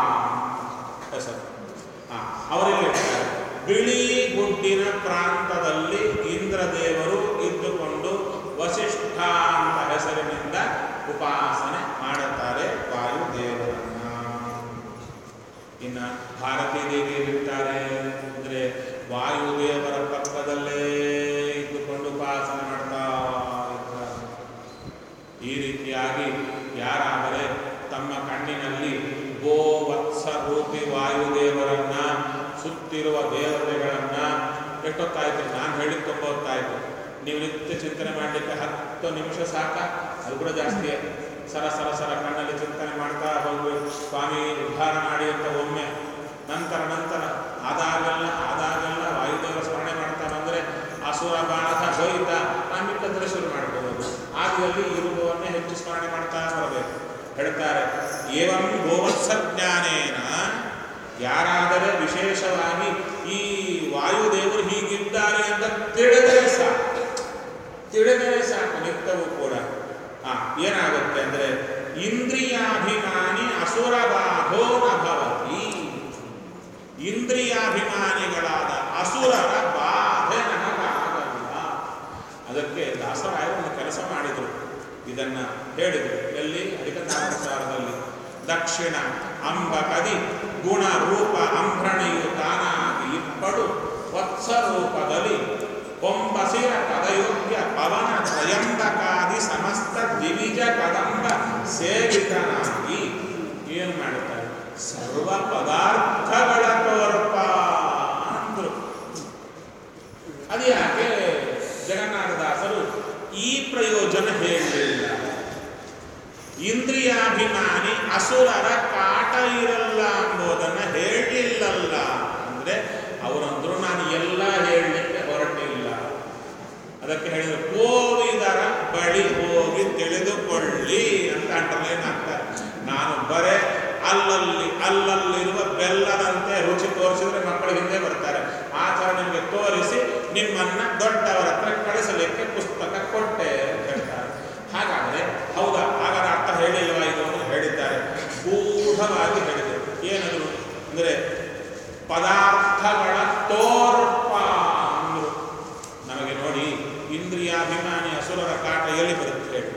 ಹೆಸರು ಆ, ಅವರಿಗೆ ಹೇಳ್ತಾರೆ, ಬಿಳಿ ಗುಡ್ಡಿನ ಪ್ರಾಂತದಲ್ಲಿ ಇಂದ್ರದೇವರು ಇದ್ದುಕೊಂಡು ವಸಿಷ್ಠ ಅಂತ ಹೆಸರಿನಿಂದ ಉಪಾಸನೆ ಮಾಡುತ್ತಾರೆ ವಾಯುದೇವರನ್ನ ಇನ್ನು ಭಾರತೀ ದೇವಿಯರಿರ್ತಾರೆ ಅಂದರೆ ವಾಯುದೇವರ ಪಕ್ಕದಲ್ಲೇ ಇದ್ದುಕೊಂಡು ಉಪಾಸನೆ ಮಾಡ್ತಾ ಇರ್ತಾರೆ ಈ ರೀತಿಯಾಗಿ ಯಾರಾದರೆ ತಮ್ಮ ಕಣ್ಣಿನಲ್ಲಿ ಗೋವತ್ಸ ರೂಪಿ ವಾಯುದೇವರನ್ನ ಸುತ್ತಿರುವ ದೇವತೆಗಳನ್ನ ಎಷ್ಟೊತ್ತಾಯ್ತು ನಾನು ಹೇಳಿದ ತುಂಬ ಹೊತ್ತಾಯ್ತು ನೀವು ನಿತ್ಯ ಚಿಂತನೆ ಮಾಡಲಿಕ್ಕೆ ಹತ್ತು ನಿಮಿಷ ಸಾಕ ಅದು ಕೂಡ ಜಾಸ್ತಿಯೇ ಸರ ಸರ ಸರ ಕಣ್ಣಲ್ಲಿ ಚಿಂತನೆ ಮಾಡ್ತಾ ಹೋಗ್ಬೇಕು ಸ್ವಾಮಿ ಉದ್ಧಾರ ಮಾಡಿ ಅಂತ ಒಮ್ಮೆ ನಂತರ ನಂತರ ಆದಾಗೆಲ್ಲ ಆದಾಗೆಲ್ಲ ವಾಯುದೇವರ ಸ್ಮರಣೆ ಮಾಡ್ತಾ ಬಂದರೆ ಅಸುರ ಬಾಧ ಹೋಯಿತ ಆಮಿಕ್ಕಂದ್ರೆ ಶುರು ಮಾಡ್ಕೋಬೋದು ಆದಿಯಲ್ಲಿ ಇರುವವನ್ನೇ ಹೆಚ್ಚು ಸ್ಮರಣೆ ಮಾಡ್ತಾ ಬರಬೇಕು ಹೇಳ್ತಾರೆ ಏವಂ ಗೋವತ್ಸ ಜ್ಞಾನೇನ ಯಾರಾದರೆ ವಿಶೇಷವಾಗಿ ಈ ವಾಯುದೇವರು ಹೀಗಿದ್ದಾರೆ ಅಂತ ತಿಳಿದರೆ ಸಾಕು ತಿಳಿದರೆ ಸಾಕು ನಿತ್ಯವೂ ಕೂಡ ಆ ಏನಾಗುತ್ತೆ ಅಂದ್ರೆ ಇಂದ್ರಿಯಾಭಿಮಾನಿ ಅಸುರ ಬಾಧೋ ನ ಭವತಿ ಇಂದ್ರಿಯಾಭಿಮಾನಿಗಳಾದ ಅಸುರರ ಬಾಧೆ ನನಗಾಗಲ್ಲ ಅದಕ್ಕೆ ದಾಸರಾಯ ಒಂದು ಕೆಲಸ ಮಾಡಿದರು ಇದನ್ನ ಹೇಳಿದರು ಎಲ್ಲಿ ಅಧಿಕತಾನುಸಾರದಲ್ಲಿ ದಕ್ಷಿಣ ಅಂಬ ಕದಿ ಗುಣ ರೂಪ ಅಂಭ್ರಣೆಯು ತಾನಾಗಿ ಇಪ್ಪಡು ವತ್ಸ ರೂಪದಲ್ಲಿ ಕೊಂಬಸಿರ ಪದಯೋಗ್ಯ ಪವನ ತ್ರಯಂಬಕಾದಿ ಸಮಸ್ತ ದಿವಿಜ ಕದಂಬ ಸೇವಿತನಾಗಿ ಏನು ಮಾಡುತ್ತಾರೆ ಸರ್ವ ಪದಾರ್ಥಗಳ ತೋರ್ಪ ಅಂದ್ರು ಅದು ಯಾಕೆ ಜಗನ್ನಾಥದಾಸರು ಈ ಪ್ರಯೋಜನ ಹೇಳಲಿಲ್ಲ ಇಂದ್ರಿಯಾಭಿಮಾನಿ ಅಸುರರ ಕಾಟ ಇರಲ್ಲ ಎಂಬುದನ್ನು ಹೇಳಿಲ್ಲಲ್ಲ ಅಂದ್ರೆ ಅವರಂದ್ರು ನಾನು ಎಲ್ಲ ಹೇಳಲಿಕ್ಕೆ ಹೊರಟಿಲ್ಲ ಅದಕ್ಕೆ ಹೇಳಿದ್ರು ಕೋವಿದರ ಬಳಿ ಹೋಗಿ ತಿಳಿದುಕೊಳ್ಳಿ ಅಂತ ಅಂಡರ್ಲೈನ್ ಆಗ್ತಾರೆ ನಾನು ಬರೇ ಅಲ್ಲಲ್ಲಿ ಅಲ್ಲಲ್ಲಿರುವ ಬೆಲ್ಲದಂತೆ ರುಚಿ ತೋರಿಸಿದ್ರೆ ಮಕ್ಕಳು ಹಿಂದೆ ಬರ್ತಾರೆ ಆ ಥರ ನಿಮಗೆ ತೋರಿಸಿ ನಿಮ್ಮನ್ನ ದೊಡ್ಡವರ ಹತ್ರ ಕಳಿಸಲಿಕ್ಕೆ ಪುಸ್ತಕ ಕೊಟ್ಟೆ ಅಂತ ಹೇಳ್ತಾರೆ ಹಾಗಾದ್ರೆ ಹೌದಾ ಹಾಗಾದ್ರೆ ಅರ್ಥ ಹೇಳಿಲ್ವಾ ಇದು ಅಂತ ಹೇಳಿದ್ದಾರೆ ಗೂಢವಾಗಿ ಹೇಳಿದೆ ಏನದು ಅಂದ್ರೆ ಪದಾರ್ಥಗಳ ತೋರ್ಪ ಅಂದ್ರು ನಮಗೆ ನೋಡಿ ಇಂದ್ರಿಯಾಭಿಮಾನಿ ಅಸುರರ ಕಾಟ ಎಲ್ಲಿ ಬರುತ್ತೆ ಹೇಳಿ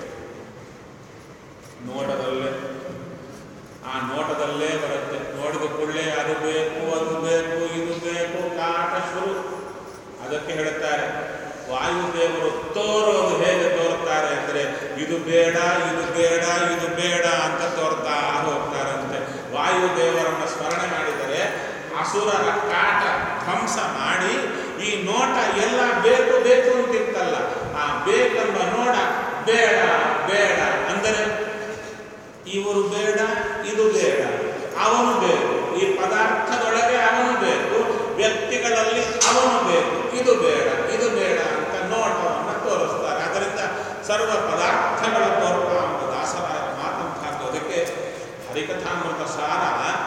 ನೋಟದಲ್ಲೇ ಆ ನೋಟದಲ್ಲೇ ಬರುತ್ತೆ ನೋಡಿದ ಕೂಡಲೇ ಅದು ಬೇಕು ಅದು ಬೇಕು ಇದು ಬೇಕು ಕಾಟ ಶುರು ಅದಕ್ಕೆ ಹೇಳುತ್ತಾರೆ ವಾಯುದೇವರು ತೋರೋದು ಹೇಗೆ ತೋರ್ತಾರೆ ಅಂದ್ರೆ ಇದು ಬೇಡ ಇದು ಬೇಡ ಇದು ಬೇಡ ಅಂತ ತೋರ್ತಾ ಹೋಗ್ತಾರಂತೆ ವಾಯುದೇವರನ್ನ ಸ್ಮರಣೆ ಮಾಡಿದರೆ ಅಸುರರ ಕಾಟ ಧ್ವಂಸ ಮಾಡಿ ಈ ನೋಟ ಎಲ್ಲ ಬೇಕು ಬೇಕು ಅಂತಿತ್ತಲ್ಲ ಆ ಬೇಕೆಂಬ ನೋಡ ಬೇಡ ಬೇಡ ಅಂದರೆ ಇವರು ಬೇಡ ಇದು ಬೇಡ ಅವನು ಬೇಕು ಈ ಪದಾರ್ಥದೊಳಗೆ ಅವನು ಬೇಕು ವ್ಯಕ್ತಿಗಳಲ್ಲಿ ಅವನು ಬೇಕು ಇದು ಬೇಡ ಇದು ಬೇಡ ಅಂತ ನೋಟವನ್ನು ತೋರಿಸ್ತಾರೆ ಅದರಿಂದ ಸರ್ವ ಪದಾರ್ಥಗಳ ತೋರ್ಪ ಎಂಬ ದಾಸರಾಯ ಮಾತನ್ನು ಹಾಕೋದಕ್ಕೆ ಹರಿಕಥಾಮೃತ ಸಾರ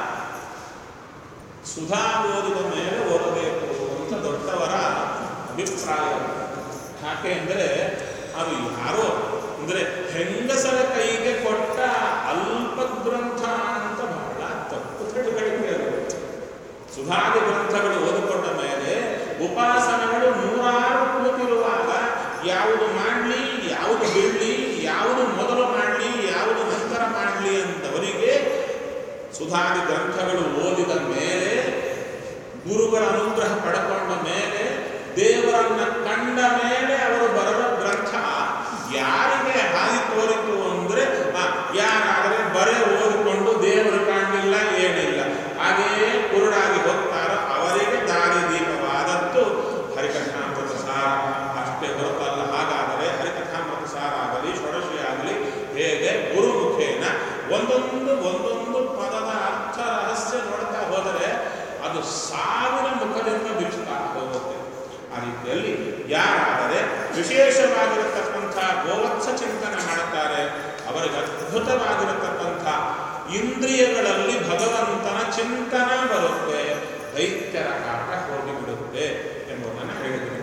ಸುಧಾ ಓದಿದ ಮೇಲೆ ಓದಬೇಕು ಅಂತ ದೊಡ್ಡವರ ಅಭಿಪ್ರಾಯ ಯಾಕೆ ಅಂದರೆ ಅದು ಯಾರೋ ಅಂದರೆ ಹೆಂಗಸರ ಕೈಗೆ ಕೊಟ್ಟ ಅಲ್ಪ ಗ್ರಂಥ ಅಂತ ಬಹಳ ತಪ್ಪು ತಿಳುವಳಿಕೆ ಅದು ಸುಧಾದಿ ಗ್ರಂಥಗಳು ಓದಿಕೊಂಡ ಮೇಲೆ ಉಪಾಸನೆಗಳು ನೂರಾರು ಕೂತಿರುವಾಗ ಯಾವುದು ಮಾಡಲಿ ಯಾವುದು ಬಿಡಲಿ ಯಾವುದು ಮೊದಲು ಮಾಡಲಿ ಯಾವುದು ನಂತರ ಮಾಡಲಿ ಅಂತವರಿಗೆ ಸುಧಾದಿ ಗ್ರಂಥಗಳು ಓದಿದ ಮೇಲೆ ಗುರುಗಳ ಅನುಗ್ರಹ ಪಡ್ಕೊಂಡ ಮೇಲೆ ದೇವರನ್ನ ಕಂಡ ಮೇಲೆ ಅವರು ಬರೆದ ಗ್ರಂಥ ಯಾರಿಗೆ ಹಾದಿ ತೋರಿತು ಅಂದ್ರೆ ಆ, ಒಂದೊಂದು ಪದದ ಅರ್ಥ ರಹಸ್ಯ ನೋಡ್ತಾ ಹೋದರೆ ಅದು ಸಾವಿರ ಮುಖದಿಂದ ಬಿಚ್ಚುತ್ತಾ ಹೋಗುತ್ತೆ ಆ ರೀತಿಯಲ್ಲಿ ಯಾರಾದರೆ ವಿಶೇಷವಾಗಿರತಕ್ಕಂಥ ಗೋವತ್ಸ ಚಿಂತನೆ ಮಾಡುತ್ತಾರೆ ಅವರಿಗೆ ಅದ್ಭುತವಾಗಿರತಕ್ಕಂಥ ಇಂದ್ರಿಯಗಳಲ್ಲಿ ಭಗವಂತನ ಚಿಂತನ ಬರುತ್ತೆ ದೈತ್ಯರ ಕಾಟ ಹೋಗಿಬಿಡುತ್ತೆ ಎಂಬುದನ್ನು ಹೇಳಿದರು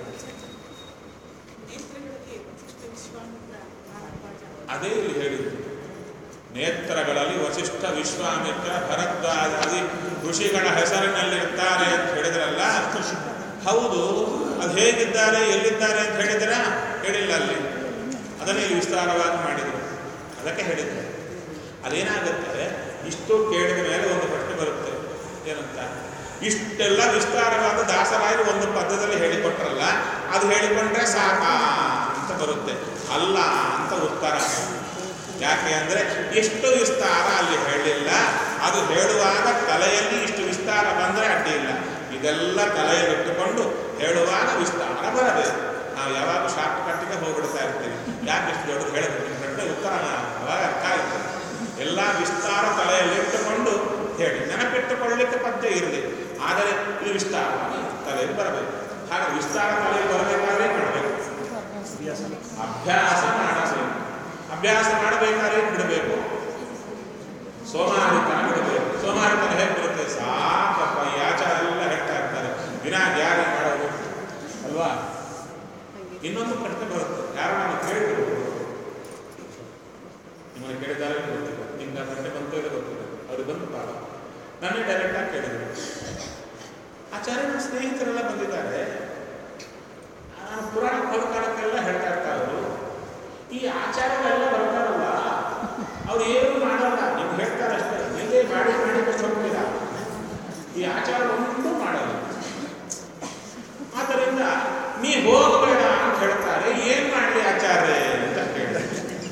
ಅದೇ ಇಲ್ಲಿ ಹೇಳಿದ್ರು ನೇತ್ರಗಳಲ್ಲಿ ವಸಿಷ್ಠ ವಿಶ್ವಾಮಿತ್ರ ಭರದ್ವಾಜಾದಿ ಋಷಿಗಳ ಹೆಸರಿನಲ್ಲಿರ್ತಾರೆ ಅಂತ ಹೇಳಿದ್ರಲ್ಲ ಹೌದು ಅದು ಹೇಗಿದ್ದಾರೆ ಎಲ್ಲಿದ್ದಾರೆ ಅಂತ ಹೇಳಿದ್ರ ಹೇಳಿಲ್ಲ ಅಲ್ಲಿ ಅದನ್ನೇ ಇಲ್ಲಿ ವಿಸ್ತಾರವಾಗಿ ಮಾಡಿದರು ಅದಕ್ಕೆ ಹೇಳಿದ್ರು ಅದೇನಾಗುತ್ತೆ ಇಷ್ಟು ಕೇಳಿದ ಮೇಲೆ ಒಂದು ಪ್ರಶ್ನೆ ಬರುತ್ತೆ ಏನಂತ ಇಷ್ಟೆಲ್ಲ ವಿಸ್ತಾರವಾದ ದಾಸರಾಯರು ಒಂದು ಪದ್ಯದಲ್ಲಿ ಹೇಳಿಕೊಟ್ರಲ್ಲ ಅದು ಹೇಳಿಕೊಂಡ್ರೆ ಸಾಕಾ ಅಂತ ಬರುತ್ತೆ ಅಲ್ಲ ಅಂತ ಉತ್ತರ ಯಾಕೆ ಅಂದರೆ ಎಷ್ಟು ವಿಸ್ತಾರ ಅಲ್ಲಿ ಹೇಳಿಲ್ಲ ಅದು ಹೇಳುವಾಗ ತಲೆಯಲ್ಲಿ ಇಷ್ಟು ವಿಸ್ತಾರ ಬಂದರೆ ಅಡ್ಡಿ ಇಲ್ಲ ಇದೆಲ್ಲ ತಲೆಯಲ್ಲಿಟ್ಟುಕೊಂಡು ಹೇಳುವಾಗ ವಿಸ್ತಾರ ಬರಬೇಕು ನಾವು ಯಾವಾಗ ಶಾರ್ಟ್ ಕಟ್ಟಿಗೆ ಹೋಗ್ಬಿಡ್ತಾ ಇರ್ತೀವಿ ಯಾಕೆ ಇಷ್ಟು ದೊಡ್ಡದು ಹೇಳಬೇಕು ಪ್ರಶ್ನೆ ಉತ್ತರ ಅವಾಗ ಅರ್ಥ ಆಯ್ತು ಎಲ್ಲ ವಿಸ್ತಾರ ತಲೆಯಲ್ಲಿಟ್ಟುಕೊಂಡು ಹೇಳಿ ನೆನಪಿಟ್ಟುಕೊಳ್ಳಲಿಕ್ಕೆ ಪದ್ಯ ಇರಲಿ ಆದರೆ ಇದು ವಿಸ್ತಾರ ತಲೆಯಲ್ಲಿ ಬರಬೇಕು ಹಾಗೆ ವಿಸ್ತಾರ ತಲೆಯಲ್ಲಿ ಬರಬೇಕಾದ್ರೆ ಏನು ಮಾಡಬೇಕು ಅಭ್ಯಾಸ ಅಭ್ಯಾಸ ಮಾಡಬೇಕು ಅಭ್ಯಾಸ ಮಾಡಬೇಕಾದ್ರೆ ಏನು ಬಿಡಬೇಕು ಸೋಮಾರಿತನ ಬಿಡಬೇಕು ಸೋಮಾರಿತನ ಹೇಗೆ ಬರುತ್ತೆ ಸಾಕಪ್ಪ ಈ ಆಚಾರ ಎಲ್ಲ ಹೇಳ್ತಾ ಇರ್ತಾರೆ ದಿನ ಯಾರು ಮಾಡೋದು ಅಲ್ವಾ ಇನ್ನೊಂದು ಪ್ರಶ್ನೆ ಬರುತ್ತೆ ಯಾರು ನಾನು ಕೇಳಿದ್ರು ನಿಮ್ಮನ್ನು ಕೇಳಿದ್ದಾರೆ ಗೊತ್ತಿಲ್ಲ ನಿಮ್ಗೆ ಆ ಪ್ರಶ್ನೆ ಬಂತು ಇಲ್ಲ ಗೊತ್ತಿಲ್ಲ ಅವ್ರಿಗೆ ಬಂದು ಪಾಪ ನನ್ನೇ ಡೈರೆಕ್ಟಾಗಿ ಕೇಳಿದ್ರು ಆಚಾರ್ಯ ನನ್ನ ಸ್ನೇಹಿತರೆಲ್ಲ ಬಂದಿದ್ದಾರೆ ನಾನು ಪುರಾಣ ಹೋದ ಕಾಲಕ್ಕೆಲ್ಲ ಹೇಳ್ತಾ ಇರ್ತಾರೆ ಅವರು ಈ ಆಚಾರಗಳೆಲ್ಲ ಬರ್ತಾರಲ್ಲ ಅವ್ರು ಏನು ಮಾಡಲ್ಲ ನಿಮ್ಗೆ ಹೇಳ್ತಾರೆ ಅಷ್ಟೇ ಇಲ್ಲೇ ಮಾಡಿ ಮಾಡಿ ಕೊಟ್ಟು ಹೋಗ್ತೀರಾ ಈ ಆಚಾರ ಒಂದು ಮಾಡಲ್ಲ ಆದ್ದರಿಂದ ನೀ ಹೋಗಬೇಡ ಅಂತ ಹೇಳ್ತಾರೆ ಏನ್ ಮಾಡಲಿ ಆಚಾರ್ಯ ಅಂತ ಕೇಳಿದೆ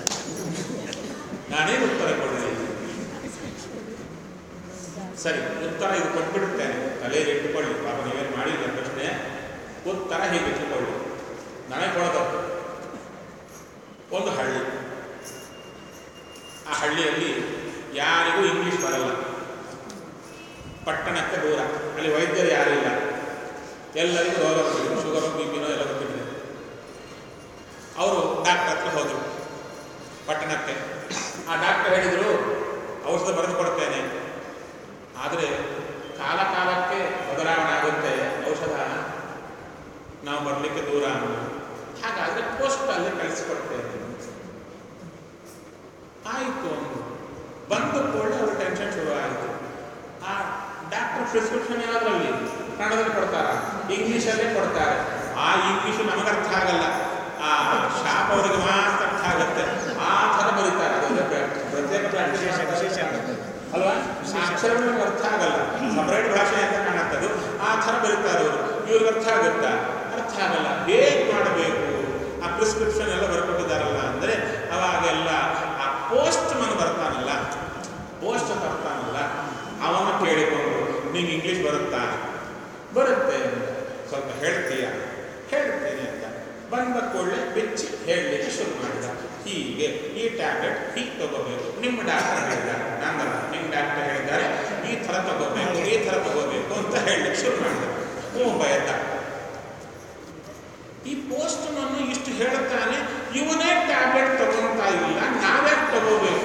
ನಾನೇನು ಉತ್ತರ ಕೊಡಲಿ ಸರಿ ಉತ್ತರ ಇದು ಕೊಟ್ಬಿಡುತ್ತೇನೆ ತಲೆಯಲ್ಲಿ ಇಟ್ಟುಕೊಳ್ಳಿ ಪಾಪ ನೀವೇನು ಮಾಡಿಲ್ಲ ಪ್ರಶ್ನೆ ಉತ್ತರ ಹೀಗೆ ಇಟ್ಟುಕೊಳ್ಳಿ ನನಗೆ ಕೊಡೋದು ಒಂದು ಹಳ್ಳಿ ಆ ಹಳ್ಳಿಯಲ್ಲಿ ಯಾರಿಗೂ ಇಂಗ್ಲಿಷ್ ಬರಲ್ಲ ಪಟ್ಟಣಕ್ಕೆ ದೂರ ಅಲ್ಲಿ ವೈದ್ಯರು ಯಾರೂ ಇಲ್ಲ ಎಲ್ಲರಿಗೂ ರೋಗ ಬಂದಿದೆ ಶುಗರು ಬಿ ಪಿನೋ ಎಲ್ಲ ಬಂದಿದೆ ಅವರು ಡಾಕ್ಟರ್ ಹತ್ರ ಹೋದರು ಪಟ್ಟಣಕ್ಕೆ ಆ ಡಾಕ್ಟರ್ ಹೇಳಿದರು ಔಷಧ ಬರೆದು ಕೊಡ್ತೇನೆ ಆದರೆ ಕಾಲ ಕಾಲಕ್ಕೆ ಬದಲಾವಣೆ ಆಗುತ್ತೆ ಔಷಧ ನಾವು ಬರಲಿಕ್ಕೆ ದೂರ ಅಂದ್ರು. ಹಾಗಾದ್ರೆ ಪೋಸ್ಟಲ್ಲಿ ಕಳಿಸಿಕೊಡ್ತೇನೆ ಆಯಿತು ಅಂದ್ರು ಬಂದ ಕೂಡಲೇ ಅವ್ರ ಟೆನ್ಷನ್ ಶುರು ಆಯಿತು ಆ ಡಾಕ್ಟರ್ ಪ್ರಿಸ್ಕ್ರಿಪ್ಷನ್ ಯಾವುದರಲ್ಲಿ ಕನ್ನಡದಲ್ಲಿ ಕೊಡ್ತಾರ ಇಂಗ್ಲೀಷಲ್ಲೇ ಕೊಡ್ತಾರೆ ಆ ಇಂಗ್ಲೀಷು ನಮಗೆ ಅರ್ಥ ಆಗಲ್ಲ ಆ ಶಾಪ್ ಅವರಿಗೆ ಮಾತ್ರ ಅರ್ಥ ಆಗುತ್ತೆ ಆ ಥರ ಬರೀತಾರೆ ಅದೊಂದು ಪ್ರ- ಪ್ರತ್ಯೇಕ ಪ್ರಾಕ್ಟೀಸ್ ಅಲ್ವಾ ಆ ಅಕ್ಷರಗಳು ನಮ್ಗೆ ಅರ್ಥ ಆಗಲ್ಲ ಸಪರೇಟ್ ಭಾಷೆ ಅಂತ ಕಾಣತ್ತದು ಆ ಥರ ಬರೀತಾರೆ ಅವರು ಇವ್ರಿಗೆ ಅರ್ಥ ಆಗುತ್ತಾ ಅರ್ಥ ಆಗಲ್ಲ ಹೇಗೆ ಮಾಡಬೇಕು ಆ ಪ್ರಿಸ್ಕ್ರಿಪ್ಷನ್ ಎಲ್ಲ ಬರ್ಕೊಟ್ಟಿದ್ದಾರಲ್ಲ ಅಂದರೆ ಅವಾಗೆಲ್ಲ ಆ ಪೋಸ್ಟ್ ಮನ್ ಬರ್ತಾನಲ್ಲ ಪೋಸ್ಟ್ ಬರ್ತಾನಲ್ಲ ಅವನ ಕೇಳಿಕೊಂಡು ನಿಂಗೆ ಇಂಗ್ಲೀಷ್ ಬರುತ್ತಾ ಬರುತ್ತೆ ಅಂತ ಸ್ವಲ್ಪ ಹೇಳ್ತೀಯ ಹೇಳ್ತೇನೆ ಅಂತ ಬಂದ ಕೂಡಲೇ ಬಿಚ್ಚಿ ಹೇಳಲಿಕ್ಕೆ ಶುರು ಮಾಡಿದ ಹೀಗೆ ಈ ಟ್ಯಾಬ್ಲೆಟ್ ಹೀಗೆ ತಗೋಬೇಕು ನಿಮ್ಮ ಡಾಕ್ಟರ್ ಹೇಳಿದ್ದಾರೆ ನಂದಲ್ಲ ನಿಮ್ಮ ಡಾಕ್ಟರ್ ಹೇಳಿದ್ದಾರೆ ಈ ಥರ ತಗೋಬೇಕು ಈ ಥರ ತಗೋಬೇಕು ಅಂತ ಹೇಳಲಿಕ್ಕೆ ಶುರು ಮಾಡಿದ ಒಬ್ಬ ಎದ್ದ ಈ ಪೋಸ್ಟ್ ಮನ್ನು ಇಷ್ಟು ಹೇಳುತ್ತಾನೆ ಇವನೇ ಟ್ಯಾಬ್ಲೆಟ್ ತಗೊಂತಾ ಇಲ್ಲ ನಾವೇ ತಗೋಬೇಕು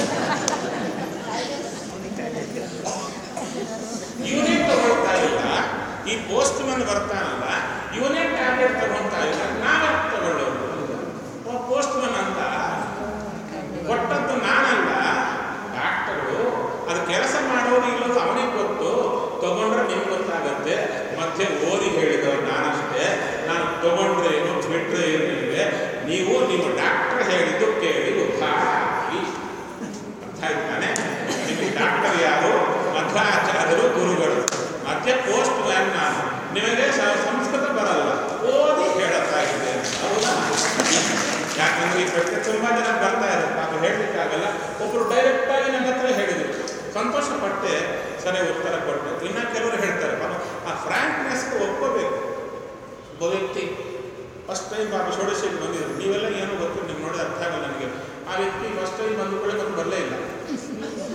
ಇವನೇ ತಗೊಳ್ತಾ ಇಲ್ಲ ಈ ಪೋಸ್ಟ್ ಮನ್ ಬರ್ತಾನಲ್ಲ ಇವನೇ ಟ್ಯಾಬ್ಲೆಟ್ ತಗೊಳ್ತಾ ಇಲ್ಲ ನಾವೇ ತಗೊಳ್ಳೋದು ಪೋಸ್ಟ್ ಮನ್ ಅಂತ ಕೊಟ್ಟದ್ದು ನಾನಲ್ಲ ಡಾಕ್ಟರು ಅದು ಕೆಲಸ ಮಾಡೋರು ಇಲ್ಲದು ಅವನಿಗೆ ಗೊತ್ತು ತಗೊಂಡ್ರೆ ನಿಮ್ಗೆ ಗೊತ್ತಾಗತ್ತೆ ಮತ್ತೆ ಓದಿ ಹೇಳಿದವರು ನಾನಷ್ಟೇ ನಾನು ತಗೊಂಡ್ರೆ ಏನು ಬಿಟ್ರೆ ಏನು ನಿಮಗೆ ನೀವು ನಿಮ್ಮ ಡಾಕ್ಟರ್ ಹೇಳಿದ್ದು ಕೇಳಿ ಉದ್ಧಾರ ಆಗಿ ಅರ್ಥ ಆಯ್ತು ತಾನೆ ನಿಮಗೆ ಡಾಕ್ಟರ್ ಯಾರು ಮಧ್ವಾಚಾರ್ಯರು ಗುರುಗಳು ಮತ್ತೆ ಪೋಸ್ಟ್ ಮ್ಯಾನ್ ನಾನು ನಿಮಗೆ ಸ- ಸಂಸ್ಕೃತ ಬರಲ್ಲ ಓದಿ ಹೇಳುತ್ತಾ ಇದ್ದೆ ಹೌದಾ ಯಾಕಂದ್ರೆ ಈ ಪ್ರಶ್ನೆ ತುಂಬಾ ಜನ ಬರ್ತಾ ಇದ್ದಾರೆ ಪಾಪ ಹೇಳಲಿಕ್ಕಾಗಲ್ಲ ಒಬ್ಬರು ಡೈರೆಕ್ಟ್ ಆಗಿ ನನ್ನ ಹತ್ರ ಹೇಳಿದ್ರು ಸಂತೋಷ ಪಟ್ಟೆ ಸರಿ ಉತ್ತರ ಕೊಟ್ಟೆ ಇನ್ನ ಕೆಲವರು ಹೇಳ್ತಾರೆ ಪಾಪ ಆ ಫ್ರಾಂಕ್ನೆಸ್ಗೆ ಒಪ್ಕೋಬೇಕು ಒಬ್ಬ ವ್ಯಕ್ತಿ ಫಸ್ಟ್ ಟೈಮ್ ಪಾಪ ಷೋಡಶಿಗೆ ಬಂದಿದ್ರು ನೀವೆಲ್ಲ ಏನೋ ಗೊತ್ತು ನಿಮ್ಗೆ ನೋಡಿ ಅರ್ಥ ಆಗಲ್ಲ ನನಗೆ ಆ ವ್ಯಕ್ತಿ ಫಸ್ಟ್ ಟೈಮ್ ಬಂದ ಕೂಡ ಬಂದು ಬರಲೇ ಇಲ್ಲ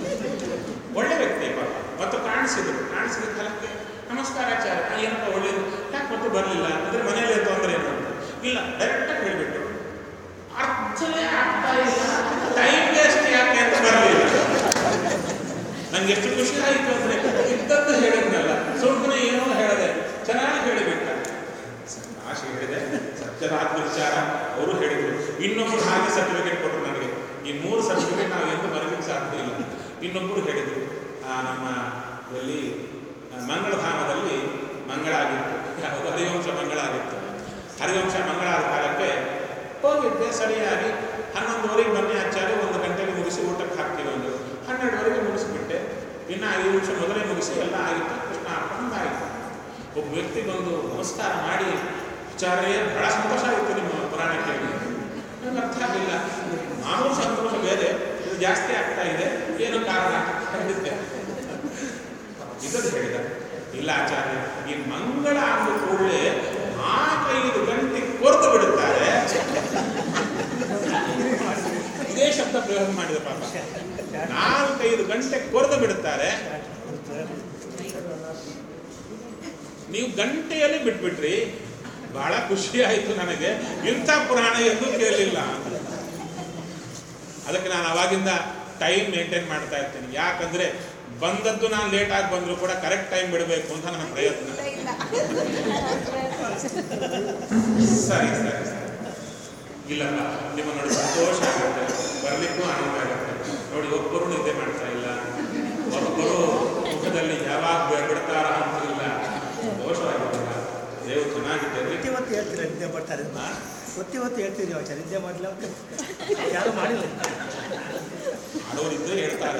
ಮತ್ತು ಬರಲಿಲ್ಲ ಅಂದರೆ ಮನೆಯಲ್ಲಿ ತೊಂದರೆ ಏನು ಅಂತ ಇಲ್ಲ ಡೈರೆಕ್ಟಾಗಿ ಹೇಳಿಬಿಟ್ಟು ಅರ್ಥವೇ ಆಗ್ತಾ ಇಲ್ಲ ಟೈಮ್ ವೇಸ್ಟ್ ಯಾಕೆ ಅಂತ ಬರಲಿಲ್ಲ ನಂಗೆ ಎಷ್ಟು ಖುಷಿ ಆಯಿತು ಅಂದರೆ ಇದ್ದದ್ದು ಹೇಳಿದ್ನಲ್ಲ ಸುಮ್ಮನೆ ಏನೋ ಹೇಳಿದೆ ಚೆನ್ನಾಗಿ ಹೇಳಿಬಿಟ್ಟ ಆಶೆ ಹೇಳಿದೆ ಸತ್ಯರಾತ್ಮ ವಿಚಾರ ಅವರು ಹೇಳಿದರು ಇನ್ನೊಬ್ಬರು ಹಾಗೆ ಸರ್ಟಿಫಿಕೇಟ್ ಕೊಟ್ಟರು ನನಗೆ ಈ ಮೂರು ಸರ್ಟಿಫಿಕೇಟ್ ನಾವು ಎಂದು ಮರಲಿಕ್ಕೆ ಸಾಧ್ಯ ಇಲ್ಲ ಇನ್ನೊಬ್ಬರು ಹೇಳಿದರು ಆ, ನಮ್ಮ ಎಲ್ಲಿ ಆ, ಮಂಗಳಧಾಮದಲ್ಲಿ ಮಂಗಳ ಆಗಿತ್ತು ಯಾವುದು ಹರಿವಂಶ ಮಂಗಳ ಆಗಿತ್ತು ಹರಿವಂಶ ಮಂಗಳ ಆದ ಕಾಲಕ್ಕೆ ಹೋಗಿದ್ದೆ ಸರಿಯಾಗಿ ಹನ್ನೊಂದುವರೆಗೆ ಬನ್ನಿ ಆಚಾರ್ಯ ಒಂದು ಗಂಟೆಗೆ ಮುಗಿಸಿ ಊಟಕ್ಕೆ ಹಾಕ್ತೀವಿ ಅಂದರು ಹನ್ನೆರಡುವರೆಗೆ ಮುಗಿಸಿಬಿಟ್ಟೆ ಇನ್ನು ಐದು ನಿಮಿಷ ಮೊದಲೇ ಮುಗಿಸಿ ಎಲ್ಲ ಆಗಿತ್ತು ಕೃಷ್ಣ ಅರ್ಪಣೆ ಆಯಿತು ಒಬ್ಬ ವ್ಯಕ್ತಿ ಬಂದು ನಮಸ್ಕಾರ ಮಾಡಿ ಆಚಾರ್ಯ ಬಹಳ ಸಂತೋಷ ಆಯಿತು ನಿಮ್ಮ ಪುರಾಣ ಕೇಳಿ ನನಗೆ ಅರ್ಥ ಆಗಲಿಲ್ಲ ಮಾಮೂಲು ಸಂತೋಷ ಬೇರೆ ಇದು ಜಾಸ್ತಿ ಆಗ್ತಾ ಇದೆ ಏನು ಕಾರಣ ಹೇಳಿದ್ದೆ ಇದನ್ನು ಹೇಳಿದ ಇಲ್ಲ ಆಚಾರ್ಯ ಈ ಮಂಗಳ ಆದ ಕೂಡಲೇ ನಾಲ್ಕೈದು ಗಂಟೆ ಕೊರತು ಬಿಡುತ್ತಾರೆ ಇದೇ ಶಬ್ದ ಪ್ರಯೋಗ ಮಾಡಿದ ಪಾಪ ನಾಲ್ಕೈದು ಗಂಟೆ ಕೊರೆದು ಬಿಡುತ್ತಾರೆ ನೀವು ಗಂಟೆಯಲ್ಲಿ ಬಿಟ್ಬಿಟ್ರಿ ಬಹಳ ಖುಷಿ ಆಯಿತು ನನಗೆ ಇಂಥ ಪುರಾಣ ಎಂದು ಕೇಳಲಿಲ್ಲ ಅದಕ್ಕೆ ನಾನು ಅವಾಗಿಂದ ಟೈಮ್ ಮೇಂಟೈನ್ ಮಾಡ್ತಾ ಇರ್ತೀನಿ ಯಾಕಂದ್ರೆ ಬಂದದ್ದು ನಾನು ಲೇಟಾಗಿ ಬಂದರೂ ಕೂಡ ಕರೆಕ್ಟ್ ಟೈಮ್ ಬಿಡಬೇಕು ಅಂತ ನನ್ನ ಪ್ರಯತ್ನ ಸರಿ ಸರಿ ಸರಿ ಇಲ್ಲಪ್ಪ ನಿಮ್ಮ ನೋಡಿ ಸಂತೋಷ ಆಗುತ್ತೆ ಬರಲಿಕ್ಕೂ ಆನಂದ ಆಗುತ್ತೆ ನೋಡಿ ಒಬ್ಬರು ನಿದ್ದೆ ಮಾಡ್ತಾ ಇಲ್ಲ ಒಬ್ಬರು ಮುಖದಲ್ಲಿ ಯಾವಾಗ ಬೆ- ಬಿಡ್ತಾರ ಅಂತ ಇಲ್ಲ ದೋಷವಾಗಿಲ್ಲ ದೇವರು ಚೆನ್ನಾಗಿದ್ದೇವೆ ಒತ್ತಿ ಒತ್ತಿ ಹೇಳ್ತೀರಾ ನಿದ್ದೆ ಮಾಡ್ತಾರೆ ಅಂತ. ಒತ್ತಿ ಒತ್ತಿ ಹೇಳ್ತೀರಿ ಆಚಾರ್ಯ ನಿದ್ದೆ ಮಾಡಲಿಲ್ಲ ಅಂತ ಯಾರು ಮಾಡಿಲ್ಲ ಮಾಡೋರಿದ್ರೆ ಹೇಳ್ತಾರೆ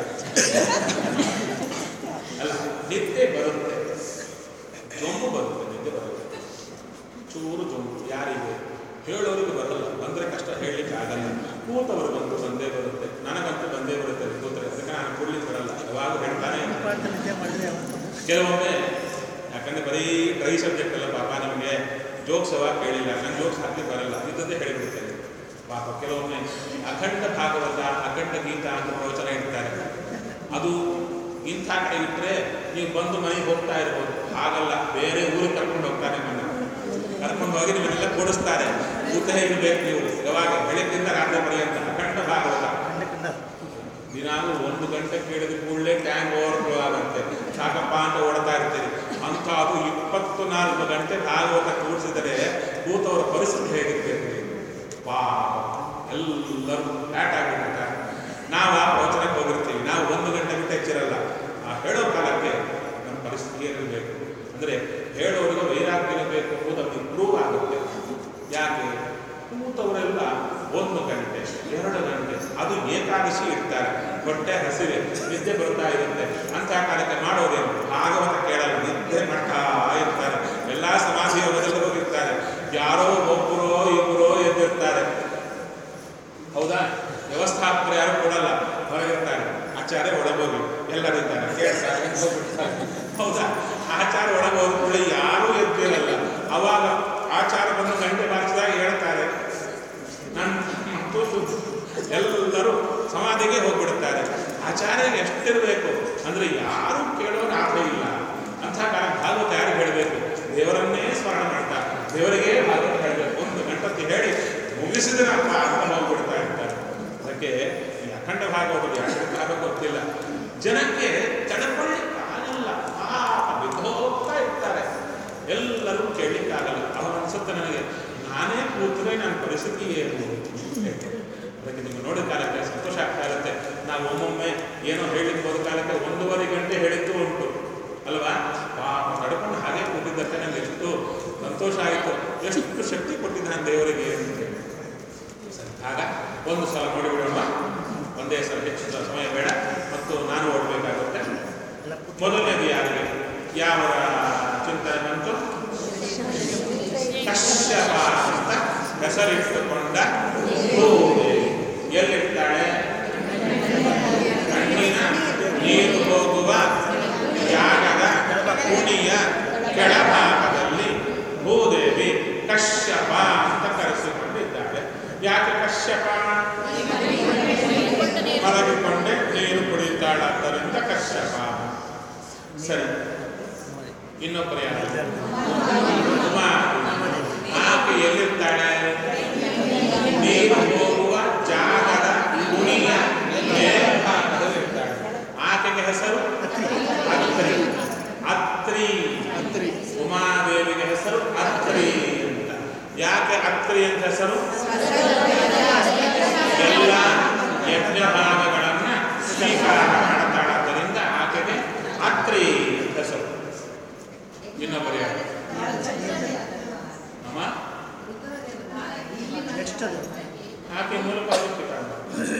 ಅಲ್ಲ ನಿದ್ದೆ ಬರುತ್ತೆ ಜೊಂಬು ಬರುತ್ತೆ ನಿದ್ದೆ ಬರುತ್ತೆ ಚೂರು ಜೊಂಬು ಯಾರಿಗೆ ಹೇಳೋರಿಗೆ ಬರಲ್ಲ ಬಂದರೆ ಕಷ್ಟ ಹೇಳಲಿಕ್ಕೆ ಆಗಲ್ಲ ಕೂತವರು ಬಂದು ಬಂದೇ ಬರುತ್ತೆ ನನಗಂತೂ ಬಂದೇ ಬರುತ್ತೆ ಕೂತ್ರೆ ಅದಕ್ಕೆ ನಾನು ಕೊಡ್ಲಿಕ್ಕೆ ಬರಲ್ಲ ಯಾವಾಗ ಹೇಳ್ತಾನೆ ಇರ್ತೀನಿ. ಪಾಠ ನಿದ್ದೆ ಮಾಡಿದ್ರೆ ಅವತ್ತು ಕೆಲವೊಮ್ಮೆ ಯಾಕಂದ್ರೆ ಬರೀ ಡ್ರೈ ಸಬ್ಜೆಕ್ಟ್ ಅಲ್ಲ ಪಾಪ ನಿಮಗೆ ಜೋಕ್ಸ್ ಅವಾಗ ಕೇಳಿಲ್ಲ ನಂಗೆ ಜೋಕ್ಸ್ ಹಾಕ್ಲಿಕ್ಕೆ ಬರಲ್ಲ ಇದ್ದದ್ದೇ ಹೇಳಿಬಿಡ್ತೇನೆ ಪಾಪ ಕೆಲವೊಮ್ಮೆ ಅಖಂಡ ಭಾಗವತ ಅಖಂಡ ಗೀತ ಅಂತ ಪ್ರವಚನ ಇಡ್ತಾರೆ ಅದು ಇಂಥ ಕಡೆ ಇಟ್ಟರೆ ನೀವು ಬಂದು ಮನೆಗೆ ಹೋಗ್ತಾ ಇರ್ಬೋದು ಹಾಗಲ್ಲ ಬೇರೆ ಊರಿಗೆ ಕರ್ಕೊಂಡು ಹೋಗ್ತಾರೆ ಮನೆ ಕರ್ಕೊಂಡು ಹೋಗಿ ನಿಮ್ಮನ್ನೆಲ್ಲ ಕೂಡಿಸ್ತಾರೆ ಕೂತೇ ಇರಬೇಕು ನೀವು ಯಾವಾಗ ಬೆಳಗ್ಗಿಂದ ರಾತ್ರಿ ಪರ್ಯಂತ ಅಖಂಡ ಭಾಗವತ ಕಂಡಕ್ಕಿಂದ ದಿನಾಲು ಒಂದು ಗಂಟೆ ಕೇಳಿದ ಕೂಡಲೇ ಟ್ಯಾಂಕ್ ಓವರ್ಫ್ಲೋ ಆಗುತ್ತೆ ಸಾಕಪ್ಪ ಅಂತ ಓಡ್ತಾ ಇರ್ತೀರಿ ಅಂತ ಅದು ಇಪ್ಪತ್ತು ನಾಲ್ಕು ಗಂಟೆ ಭಾಗವತ ಕೂಡಿಸಿದರೆ ಕೂತವರ ಪರಿಸ್ಥಿತಿ ಹೇಗಿರ್ತೈತೆ ವಾ ಎಲ್ಲರೂ ಫ್ಲಾಟ್ ಆಗಿಬಿಡ್ತಾರೆ ನಾವು ಆ ಪ್ರವಚನಕ್ಕೆ ಹೋಗಿರ್ತೀವಿ ನಾವು ಒಂದು ಗಂಟೆ ಬಿಟ್ಟು ಹೆಚ್ಚಿರಲ್ಲ ಆ ಹೇಳೋ ಕಾಲಕ್ಕೆ ನಮ್ಮ ಪರಿಸ್ಥಿತಿ ಏನಿರಬೇಕು ಅಂದರೆ ಹೇಳೋರಿಗೆ ವೈರಾಗ್ಯ ಇರಬೇಕು ಅನ್ನೋದು ಅದು ಇಂಪ್ರೂವ್ ಆಗುತ್ತೆ ಯಾಕೆ ಕೂತವರೆಲ್ಲ ಒಂದು ಗಂಟೆ ಎರಡು ಗಂಟೆ ಅದು ಏಕಾದಶಿ ಇರ್ತಾರೆ ಹೊಟ್ಟೆ ಹಸಿವೆ ನಿದ್ದೆ ಬರ್ತಾ ಇರುತ್ತೆ ಅಂತ ಕಾಲಕ್ಕೆ ಮಾಡೋದೇನು ಭಾಗವತ ಕೇಳಲ್ಲ ನಿದ್ದೆ ಮಾಡ್ತಾ ಇರ್ತಾರೆ ಎಲ್ಲ ಸಮಾಧಿ ಯೋಗದಲ್ಲಿ ಹೋಗಿರ್ತಾರೆ ಯಾರೋ ಒಬ್ಬರೋ ಇಬ್ಬರೋ ಎದ್ದಿರ್ತಾರೆ ಹೌದಾ ವ್ಯವಸ್ಥಾಪಕರು ಯಾರು ಕೊಡಲ್ಲ ಹೊರಗಿರ್ತಾರೆ ಆಚಾರ್ಯ ಒಳಗೋಗಿ ಎಲ್ಲರಿದ್ದಾರೆ ಕೇಳ್ತಾರೆ ಹೋಗ್ಬಿಡ್ತಾರೆ ಹೌದಾ ಆಚಾರ ಒಳಗೋದ ಕೂಡಲೇ ಯಾರೂ ಎದ್ದಿರಲ್ಲ ಅವಾಗ ಆಚಾರ ಬಂದು ಗಂಟೆ ಬಾರಿಸಿದಾಗ ಹೇಳ್ತಾರೆ ನನ್ನ ಮತ್ತು ಎಲ್ಲರೂ ಸಮಾಧಿಗೆ ಹೋಗ್ಬಿಡ್ತಾರೆ ಆಚಾರ್ಯಗೆ ಎಷ್ಟಿರಬೇಕು ಅಂದ್ರೆ ಯಾರು ಕೇಳೋರು ಆತ ಇಲ್ಲ ಅಂಥ ಕಾಲ ಭಾಗವತ ಯಾರು ಹೇಳಬೇಕು ದೇವರನ್ನೇ ಸ್ಮರಣ ಮಾಡ್ತಾರೆ ದೇವರಿಗೆ ಭಾಗವತ ಹೇಳಬೇಕು ಒಂದು ಗಂಟಕ್ಕೆ ಹೇಳಿ ಮುಗಿಸಿದ್ರೆ ಅಪ್ಪ ಅಂತ ಹೋಗ್ಬಿಡ್ತಾ ಇರ್ತಾರೆ ಅದಕ್ಕೆ ಈ ಅಖಂಡ ಭಾಗವತ ಯಾಕೆ ಭಾಗ ಗೊತ್ತಿಲ್ಲ ಜನಕ್ಕೆ ತಡ್ಕೊಳ್ಳಿಕ್ಕೆ ಆಗಲ್ಲ ಪಾಪ ಬಿದ್ದು ಹೋಗ್ತಾ ಇರ್ತಾರೆ ಎಲ್ಲರೂ ಕೇಳಲಿಕ್ಕಾಗಲ್ಲ ಅವಾಗ ಅನ್ಸುತ್ತೆ ನನಗೆ ನಾನೇ ಕೂತ್ರೆ ನನ್ನ ಪರಿಸ್ಥಿತಿ ಏನು ಅದಕ್ಕೆ ನೀವು ನೋಡಿದ ಕಾಲಕ್ಕೆ ಸಂತೋಷ ಆಗ್ತಾ ಇರುತ್ತೆ ನಾವು ಒಮ್ಮೊಮ್ಮೆ ಏನೋ ಹೇಳಿಕ್ಕೆ ಹೋದ ಕಾಲಕ್ಕೆ ಒಂದೂವರೆ ಗಂಟೆ ಹೇಳಿದ್ದು ಉಂಟು ಅಲ್ವಾ ಪಾಪ ತಡ್ಕೊಂಡು ಹಾಗೆ ಕೂತಿದ್ದಕ್ಕೆ ನನಗೆ ಎಷ್ಟು ಸಂತೋಷ ಆಯಿತು ಎಷ್ಟು ಶಕ್ತಿ ಕೊಟ್ಟಿದ್ದಾನೆ ದೇವರಿಗೆ ಅಂತ ಸರಿ, ಆಗ ಒಂದು ಸಲ ನೋಡಿಬಿಡೋಣ ಒಂದೇ ಸಲ ಹೆಚ್ಚು ಸಮಯ ಬೇಡ ಮತ್ತು ನಾನು ಓಡಬೇಕಾಗುತ್ತೆ ಎಲ್ಲ ಕೂತ್ ಮೊದಲನೇದು ಯಾರಿಗೆ ಯಾವ ಚಿಂತನೆ ಬಂತು ಕಶ್ಯಪ ಅಂತ ಹೆಸರಿಟ್ಟುಕೊಂಡ ಭೂಮಿ ಎಲ್ಲಿರ್ತಾಳೆ ಕಣ್ಣಿನ ನೀರು ಹೋಗುವ ಜಾಗದ ಕುಣಿಯ ಕೆಳಭಾಗದಲ್ಲಿ ಭೂದೇವಿ ಕಶ್ಯಪ ಅಂತ ಕರೆಸಿಕೊಂಡಿದ್ದಾಳೆ ಯಾಕೆ ಕಶ್ಯಪ ಮಲಗಿಕೊಂಡೆ ನೀರು ಕುಡಿತಾಳಾದ್ದರಿಂದ ಕಶ್ಯಪ ಸರಿ ಇನ್ನೊಬ್ಬರು ಯಾರು ಉಮಾ ಆಕೆ ಎಲ್ಲಿರ್ತಾಳೆ ನೀರು ಹೋಗುವ ಜಾಗದ ಕುಣಿಯ ಮೇಲ್ಭಾಗದಲ್ಲಿರ್ತಾಳೆ ಆಕೆಗೆ ಹೆಸರು ಅತ್ರಿ ಅತ್ರಿ ಅತ್ರಿ ಉಮಾದೇವಿಗೆ ಹೆಸರು ಅತ್ರಿ ಅಂತ ಯಾಕೆ ಅತ್ರಿ ಅಂತ ಹೆಸರು ಎಲ್ಲ ಯಜ್ಞ ಭಾಗಗಳನ್ನ ಸ್ವೀಕಾರ ಮಾಡ್ತಾಳಾದ್ದರಿಂದ ಆಕೆಗೆ ಅತ್ರಿ ಅಂತ ಹೆಸರು ಇನ್ನೊಬ್ಬರು ಯಾರು ಅಮ್ಮ ನೆಕ್ಸ್ಟ್ ಅದು ಆಕೆ ಮೂಲಕ ಅವರು ಸ್ವೀಕಾರ ಮಾಡ್ತಾರೆ.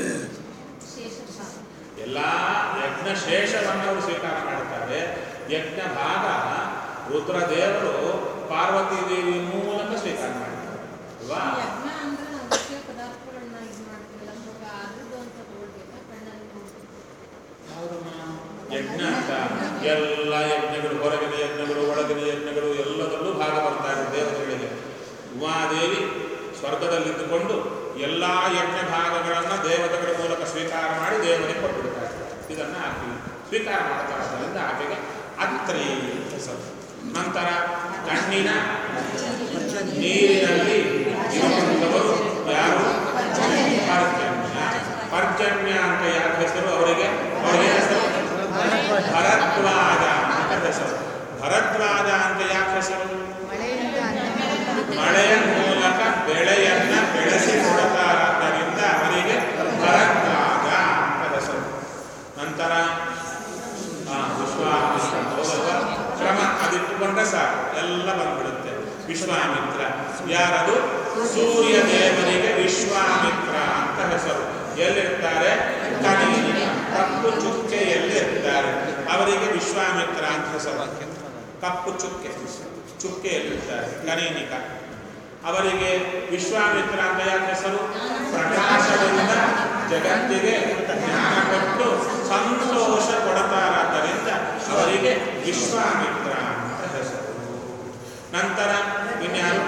ಎಲ್ಲ ಯಜ್ಞ ಶೇಷವನ್ನು ಅವರು ಸ್ವೀಕಾರ ಮಾಡ್ತಾರೆ ಯಜ್ಞ ಭಾಗ ರುದ್ರದೇವರು ಪಾರ್ವತಿ ದೇವಿ ಮೂಲಕ ಸ್ವೀಕಾರ ಮಾಡ್ತಾರೆ ಅಲ್ವಾ ಯಜ್ಞ ಅಂದ್ರೆ ನಾವು ಮುಖ್ಯ ಪದಾರ್ಥಗಳನ್ನ ಇದು ಮಾಡ್ತೀವಲ್ಲ ಅವಾಗ ಅದ್ರದ್ದು ಅಂತ ತಗೊಳ್ಬೇಕಾ ಕಣ್ಣಲ್ಲಿ ನೋಡ್ಬೇಕು ಯಜ್ಞ ಅಂತ ಎಲ್ಲ ಯಜ್ಞಗಳು ಹೊರಗಿನ ಯಜ್ಞಗಳು ಒಳಗಿನ ಯಜ್ಞಗಳು ಎಲ್ಲದರಲ್ಲೂ ಭಾಗ ಬರ್ತಾರೆ ದೇವತೆಗಳಿಗೆ ಉಮಾದೇವಿ ಸ್ವರ್ಗದಲ್ಲಿದ್ದುಕೊಂಡು ಎಲ್ಲ ಯಜ್ಞ ಭಾಗಗಳನ್ನು ದೇವತೆಗಳ ಮೂಲಕ ಸ್ವೀಕಾರ ಮಾಡಿ ದೇವರಿಗೆ ಕೊಟ್ಬಿಡ್ತಾರೆ ಇದನ್ನು ಆಕೆ ಸ್ವೀಕಾರ ಮಾಡ್ತಾರೆ ಅದರಿಂದ ಆಕೆಗೆ ಅತ್ರಿ ಹೆಸರು ನಂತರ ಕಣ್ಣಿನ ನೀರಿನಲ್ಲಿ ಇರುವಂಥವರು ಯಾರು ಪರ್ಜನ್ಯ ಪರ್ಜನ್ಯ ಅಂತ ಯಾಕೆ ಹೆಸರು ಅವರಿಗೆ ಅವರಿಗೆ ಹೆಸರು ಭರದ್ವಾಜ ಅಂತ ಹೆಸರು ಭರದ್ವಾಜ ಅಂತ ಯಾಕೆ ಹೆಸರು ಮಳೆಯಿಂದ ಅನ್ನ ಮಳೆಯ ಮೂಲಕ ಬೆಳೆಯನ್ನ ಬೆಳೆಸಿ ಕೊಡುತ್ತಾರಾದ್ದರಿಂದ ಅವರಿಗೆ ಭರದ್ವಾಜ ಅಂತ ಹೆಸರು ನಂತರ ಆ, ವಿಶ್ವಾಮಿತ್ರ ಹೌದಲ್ವಾ? ಕ್ರಮ ಅದಿಟ್ಟುಕೊಂಡ್ರೆ ಸಾಕು ಎಲ್ಲ ಬಂದ್ಬಿಡುತ್ತೆ ವಿಶ್ವಾಮಿತ್ರ ಯಾರದು ಸೂರ್ಯ ದೇವರಿಗೆ ವಿಶ್ವಾಮಿತ್ರ ಅಂತ ಹೆಸರು ಎಲ್ಲಿರ್ತಾರೆ ಕಣಿನಿಕ ಕಪ್ಪು ಚುಕ್ಕೆ ಎಲ್ಲಿರ್ತಾರೆ ಅವರಿಗೆ ವಿಶ್ವಾಮಿತ್ರ ಅಂತ ಹೆಸರು ಕಪ್ಪು ಚುಕ್ಕೆ ಚುಕ್ಕೆಯಲ್ಲಿರ್ತಾರೆ ಕನೀನಿಕ ಅವರಿಗೆ ವಿಶ್ವಾಮಿತ್ರ ಅಂತ ಯಾಕೆ ಹೆಸರು ಪ್ರಕಾಶದಿಂದ ಜಗತ್ತಿಗೆ ಜ್ಞಾನ ಕೊಟ್ಟು ಸಂತೋಷ ಕೊಡತಾರಾದ್ದರಿಂದ ಅವರಿಗೆ ವಿಶ್ವಾಮಿತ್ರ ಅಂತ ಹೆಸರು ನಂತರ ಇನ್ಯಾರು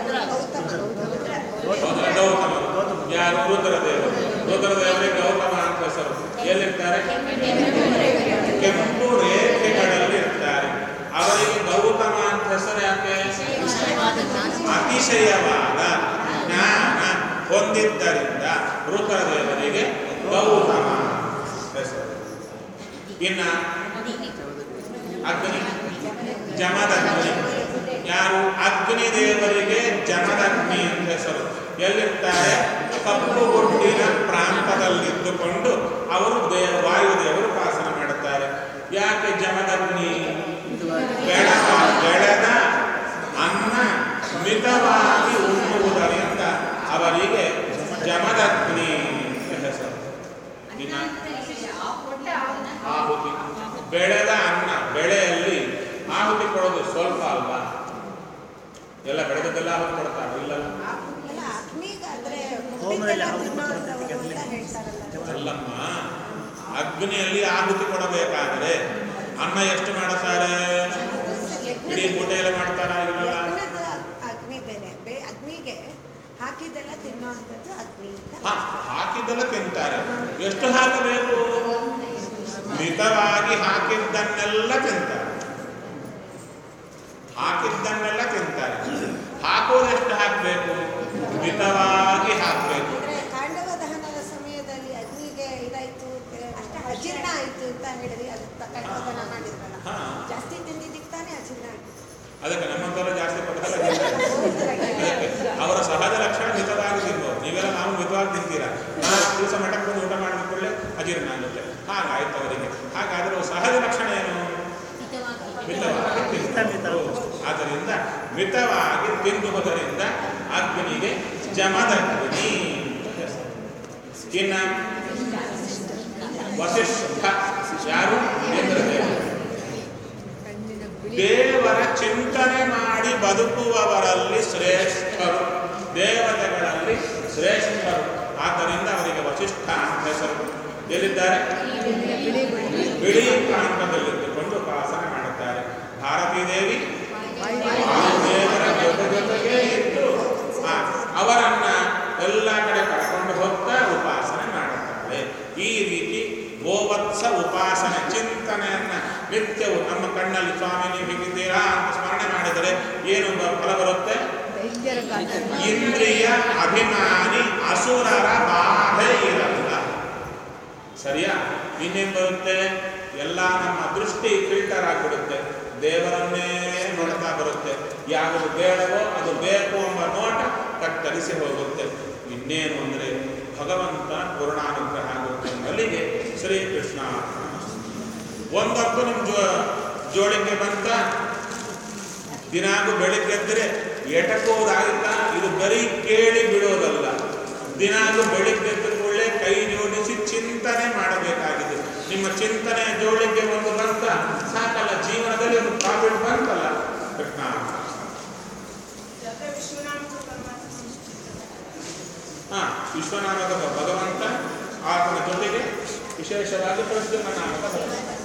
ಹೌದಾ? ಗೌತಮರು ಯಾರು ರುದ್ರದೇವರು ರುದ್ರದೇವರಿಗೆ ಗೌತಮ ಅಂತ ಹೆಸರು ಎಲ್ಲಿರ್ತಾರೆ ಕೆಂಪು ರೇಖೆಗಳಲ್ಲಿ ಇರ್ತಾರೆ ಅವರಿಗೆ ಗೌತಮ ಅಂತ ಹೆಸರು ಯಾಕೆ ಅತಿಶಯವಾದ ಜ್ಞಾನ ಹೊಂದಿದ್ದರಿಂದ ರುದ್ರದೇವರಿಗೆ ಗೌತಮ ಹೆಸರು ಇನ್ನ ಅಗ್ನಿ ಜಮದಗ್ನಿ ಯಾರು ಅಗ್ನಿ ದೇವರಿಗೆ ಜಮದಗ್ನಿ ಅಂತ ಹೆಸರು ಎಲ್ಲಿರ್ತಾರೆ ಕಪ್ಪು ಗುಡ್ಡಿನ ಪ್ರಾಂತದಲ್ಲಿದ್ದುಕೊಂಡು ಅವರು ದೇವ ವಾಯುದೇವರು ಉಪಾಸನ ಮಾಡುತ್ತಾರೆ ಯಾಕೆ ಜಮದಗ್ನಿ ಬೆಳೆದ ಬೆಳೆದ ಅನ್ನ ಮಿತವಾಗಿ ಉಣ್ಣುವುದರಿಂದ ಅವರಿಗೆ ಜಮದಗ್ನಿ ಅಂತ ಹೆಸರು ಇನ್ನ ಆಹುತಿ ಬೆಳೆದ ಅನ್ನ ಬೆಳೆಯಲ್ಲಿ ಆಹುತಿ ಕೊಡೋದು ಸ್ವಲ್ಪ ಅಲ್ವಾ ಎಲ್ಲ ಬೆಳೆದದ್ದೆಲ್ಲ ಆಹುತಿ ಕೊಡ್ತಾರೆ ಇಲ್ಲ ಹೋಮದಲ್ಲಿ ಆಹುತಿ ಕೊಡ್ತಾರೆ ಅಲ್ಲಮ್ಮ ಅಗ್ನಿಯಲ್ಲಿ ಆಹುತಿ ಕೊಡಬೇಕಾದರೆ ಅನ್ನ ಎಷ್ಟು ಮಾಡುತ್ತಾರೆ ಇಡೀ ಮೂಟೆ ಎಲ್ಲ ಮಾಡ್ತಾರ ಇಲ್ಲಲ್ಲ ಅಗ್ನಿ ಬೇರೆ ಬೇ- ಅಗ್ನಿಗೆ ಹಾಕಿದ್ದೆಲ್ಲ ತಿನ್ನುವಂಥದ್ದು ಅಗ್ನಿ ಅಂತ ಹಾ, ಹಾಕಿದ್ದೆಲ್ಲ ತಿಂತಾರೆ ಎಷ್ಟು ಹಾಕಬೇಕು ಮಿತವಾಗಿ ಹಾಕಿದ್ದನ್ನೆಲ್ಲ ತಿಂತಾರೆ ಹಾಕಿದ್ದನ್ನೆಲ್ಲ ತಿಂತಾರೆ ಹಾಕೋದೆಷ್ಟು ಹಾಕಬೇಕು ಮಿತವಾಗಿ ಹಾಕಬೇಕು ಅಂದ್ರೆ ಕಾಂಡವ ದಹನದ ಸಮಯದಲ್ಲಿ ಅಗ್ನಿಗೆ ಇದಾಯ್ತು ಅಷ್ಟ ಅಜೀರ್ಣ ಆಯ್ತು ಅಂತ ಹೇಳಿದ್ರಿ ಅದು ಕಾಂಡವ ದಹನ ಮಾಡಿದ್ರಲ್ಲ ಹಾ. ಜಾಸ್ತಿ ತಿಂದಿದ್ದಕ್ಕೆ ತಾನೇ ಅಜೀರ್ಣ ಆಯ್ತು ಅದಕ್ಕೆ ನಮ್ಮಂಥವ್ರು ಜಾಸ್ತಿ ಪದಾರ್ಥ ತಿಂತಾರೆ. ಅವರ ಸಹಜ ಲಕ್ಷಣ ಮಿತವಾಗಿ ತಿನ್ಬೋದು ನೀವೆಲ್ಲ ನಾವು ಮಿತವಾಗಿ ತಿಂತೀರಾ ನಾಲ್ಕು ದಿವಸ ಮಠಕ್ಕೆ ಬಂದು ಊಟ ಮಾಡಿದ ಕೂಡಲೇ ಅಜೀರ್ಣ ಆಗುತ್ತೆ ಹಾಗಾಯ್ತು ಅವರಿಗೆ ಹಾಗಾದ್ರೆ ಅವ್ರ ಸಹಜ ಲಕ್ಷಣ ಏನು ಮಿತವಾಗಿ ತಿಂತಾರೆ. ಆದ್ದರಿಂದ ಮಿತವಾಗಿ ತಿನ್ನುವುದರಿಂದ ಅಗ್ನಿಗೆ ಜಮದಗ್ನಿ ಅಂತ ಹೆಸರು. ಇನ್ನ ವಸಿಷ್ಠ ಯಾರು ಇಂದ್ರದೇವರು ಕಣ್ಣಿನ ಬಿಳಿ ದೇವರ ಚಿಂತನೆ ಮಾಡಿ ಬದುಕುವವರಲ್ಲಿ ಶ್ರೇಷ್ಠರು ದೇವತೆಗಳಲ್ಲಿ ಶ್ರೇಷ್ಠರು ಆದ್ದರಿಂದ ಅವರಿಗೆ ವಸಿಷ್ಠ ಅಂತ ಹೆಸರು ಎಲ್ಲಿದ್ದಾರೆ ಬಿಳಿ ಪ್ರಾಂತದಲ್ಲಿದ್ದುಕೊಂಡು ಉಪಾಸನೆ ಮಾಡುತ್ತಾರೆ ಭಾರತೀ ದೇವಿ ದೇವರ ಜೊತೆ ಜೊತೆಗೆ ಇದ್ದು ಆ, ಅವರನ್ನ ಎಲ್ಲ ಕಡೆ ಕರ್ಕೊಂಡು ಹೋಗ್ತಾ ಉಪಾಸನೆ ಮಾಡುತ್ತಾರೆ ಈ ರೀತಿ ಗೋವತ್ಸ ಉಪಾಸನೆ ಚಿಂತನೆಯನ್ನ ನಿತ್ಯವೂ ನಮ್ಮ ಕಣ್ಣಲ್ಲಿ ಸ್ವಾಮಿ ನೀವು ಹೀಗಿದ್ದೀರಾ ಅಂತ ಸ್ಮರಣೆ ಮಾಡಿದರೆ ಏನು ಬ- ಫಲ ಬರುತ್ತೆ ಧೈರ್ಯರ ಕಾಲ ಇಂದ್ರಿಯ ಅಭಿಮಾನಿ ಅಸುರರ ಬಾಧೆ ಇರಲ್ಲ ಸರಿಯಾ ಇನ್ನೇನು ಬರುತ್ತೆ ಎಲ್ಲ ನಮ್ಮ ದೃಷ್ಟಿ ಫಿಲ್ಟರ್ ಆಗಿಬಿಡುತ್ತೆ ದೇವರನ್ನೇ ನೋಡ್ತಾ ಬರುತ್ತೆ ಯಾವುದು ಬೇಡವೋ ಅದು ಬೇಕು ಎಂಬ ನೋಟ ಕತ್ತರಿಸಿ ಹೋಗುತ್ತೆ ಇನ್ನೇನು ಅಂದರೆ ಭಗವಂತ ಪೂರ್ಣಾನುಗ್ರಹ ಆಗುತ್ತೆ ಅಲ್ಲಿಗೆ ಶ್ರೀಕೃಷ್ಣ ಒಂದೊತ್ತು ನಿಮ್ಮ ಜೋ ಜೋಳಿಗೆ ಬಂತ ದಿನಾಗೂ ಬೆಳಿಗ್ಗೆ ಎದ್ದರೆ ಎಟಕೋದಾಗಿಲ್ಲ ಇದು ಬರೀ ಕೇಳಿ ಬಿಡೋದಲ್ಲ ದಿನಾಗೂ ಬೆಳಿಗ್ಗೆ ಎದ್ದ ಕೂಡಲೇ ಕೈ ಜೋಡಿಸಿ ಚಿಂತನೆ ಮಾಡಬೇಕಾಗಿದೆ ನಿಮ್ಮ ಚಿಂತನೆ ಜೋಳಿಗೆ ಒಂದು ಬಂತ ಸಾಕಲ್ಲ ಜೀವನದಲ್ಲಿ ಒಂದು ಪ್ರಾಫಿಟ್ ಬಂತಲ್ಲ ಕೃಷ್ಣ ಹಾ ವಿಶ್ವನಾಮಕ ಭಗವಂತ ಆತನ ಜೊತೆಗೆ ವಿಶೇಷವಾಗಿ ಪ್ರದ್ಯುಮ್ನ ನಾಮಕ ಭಗವಂತ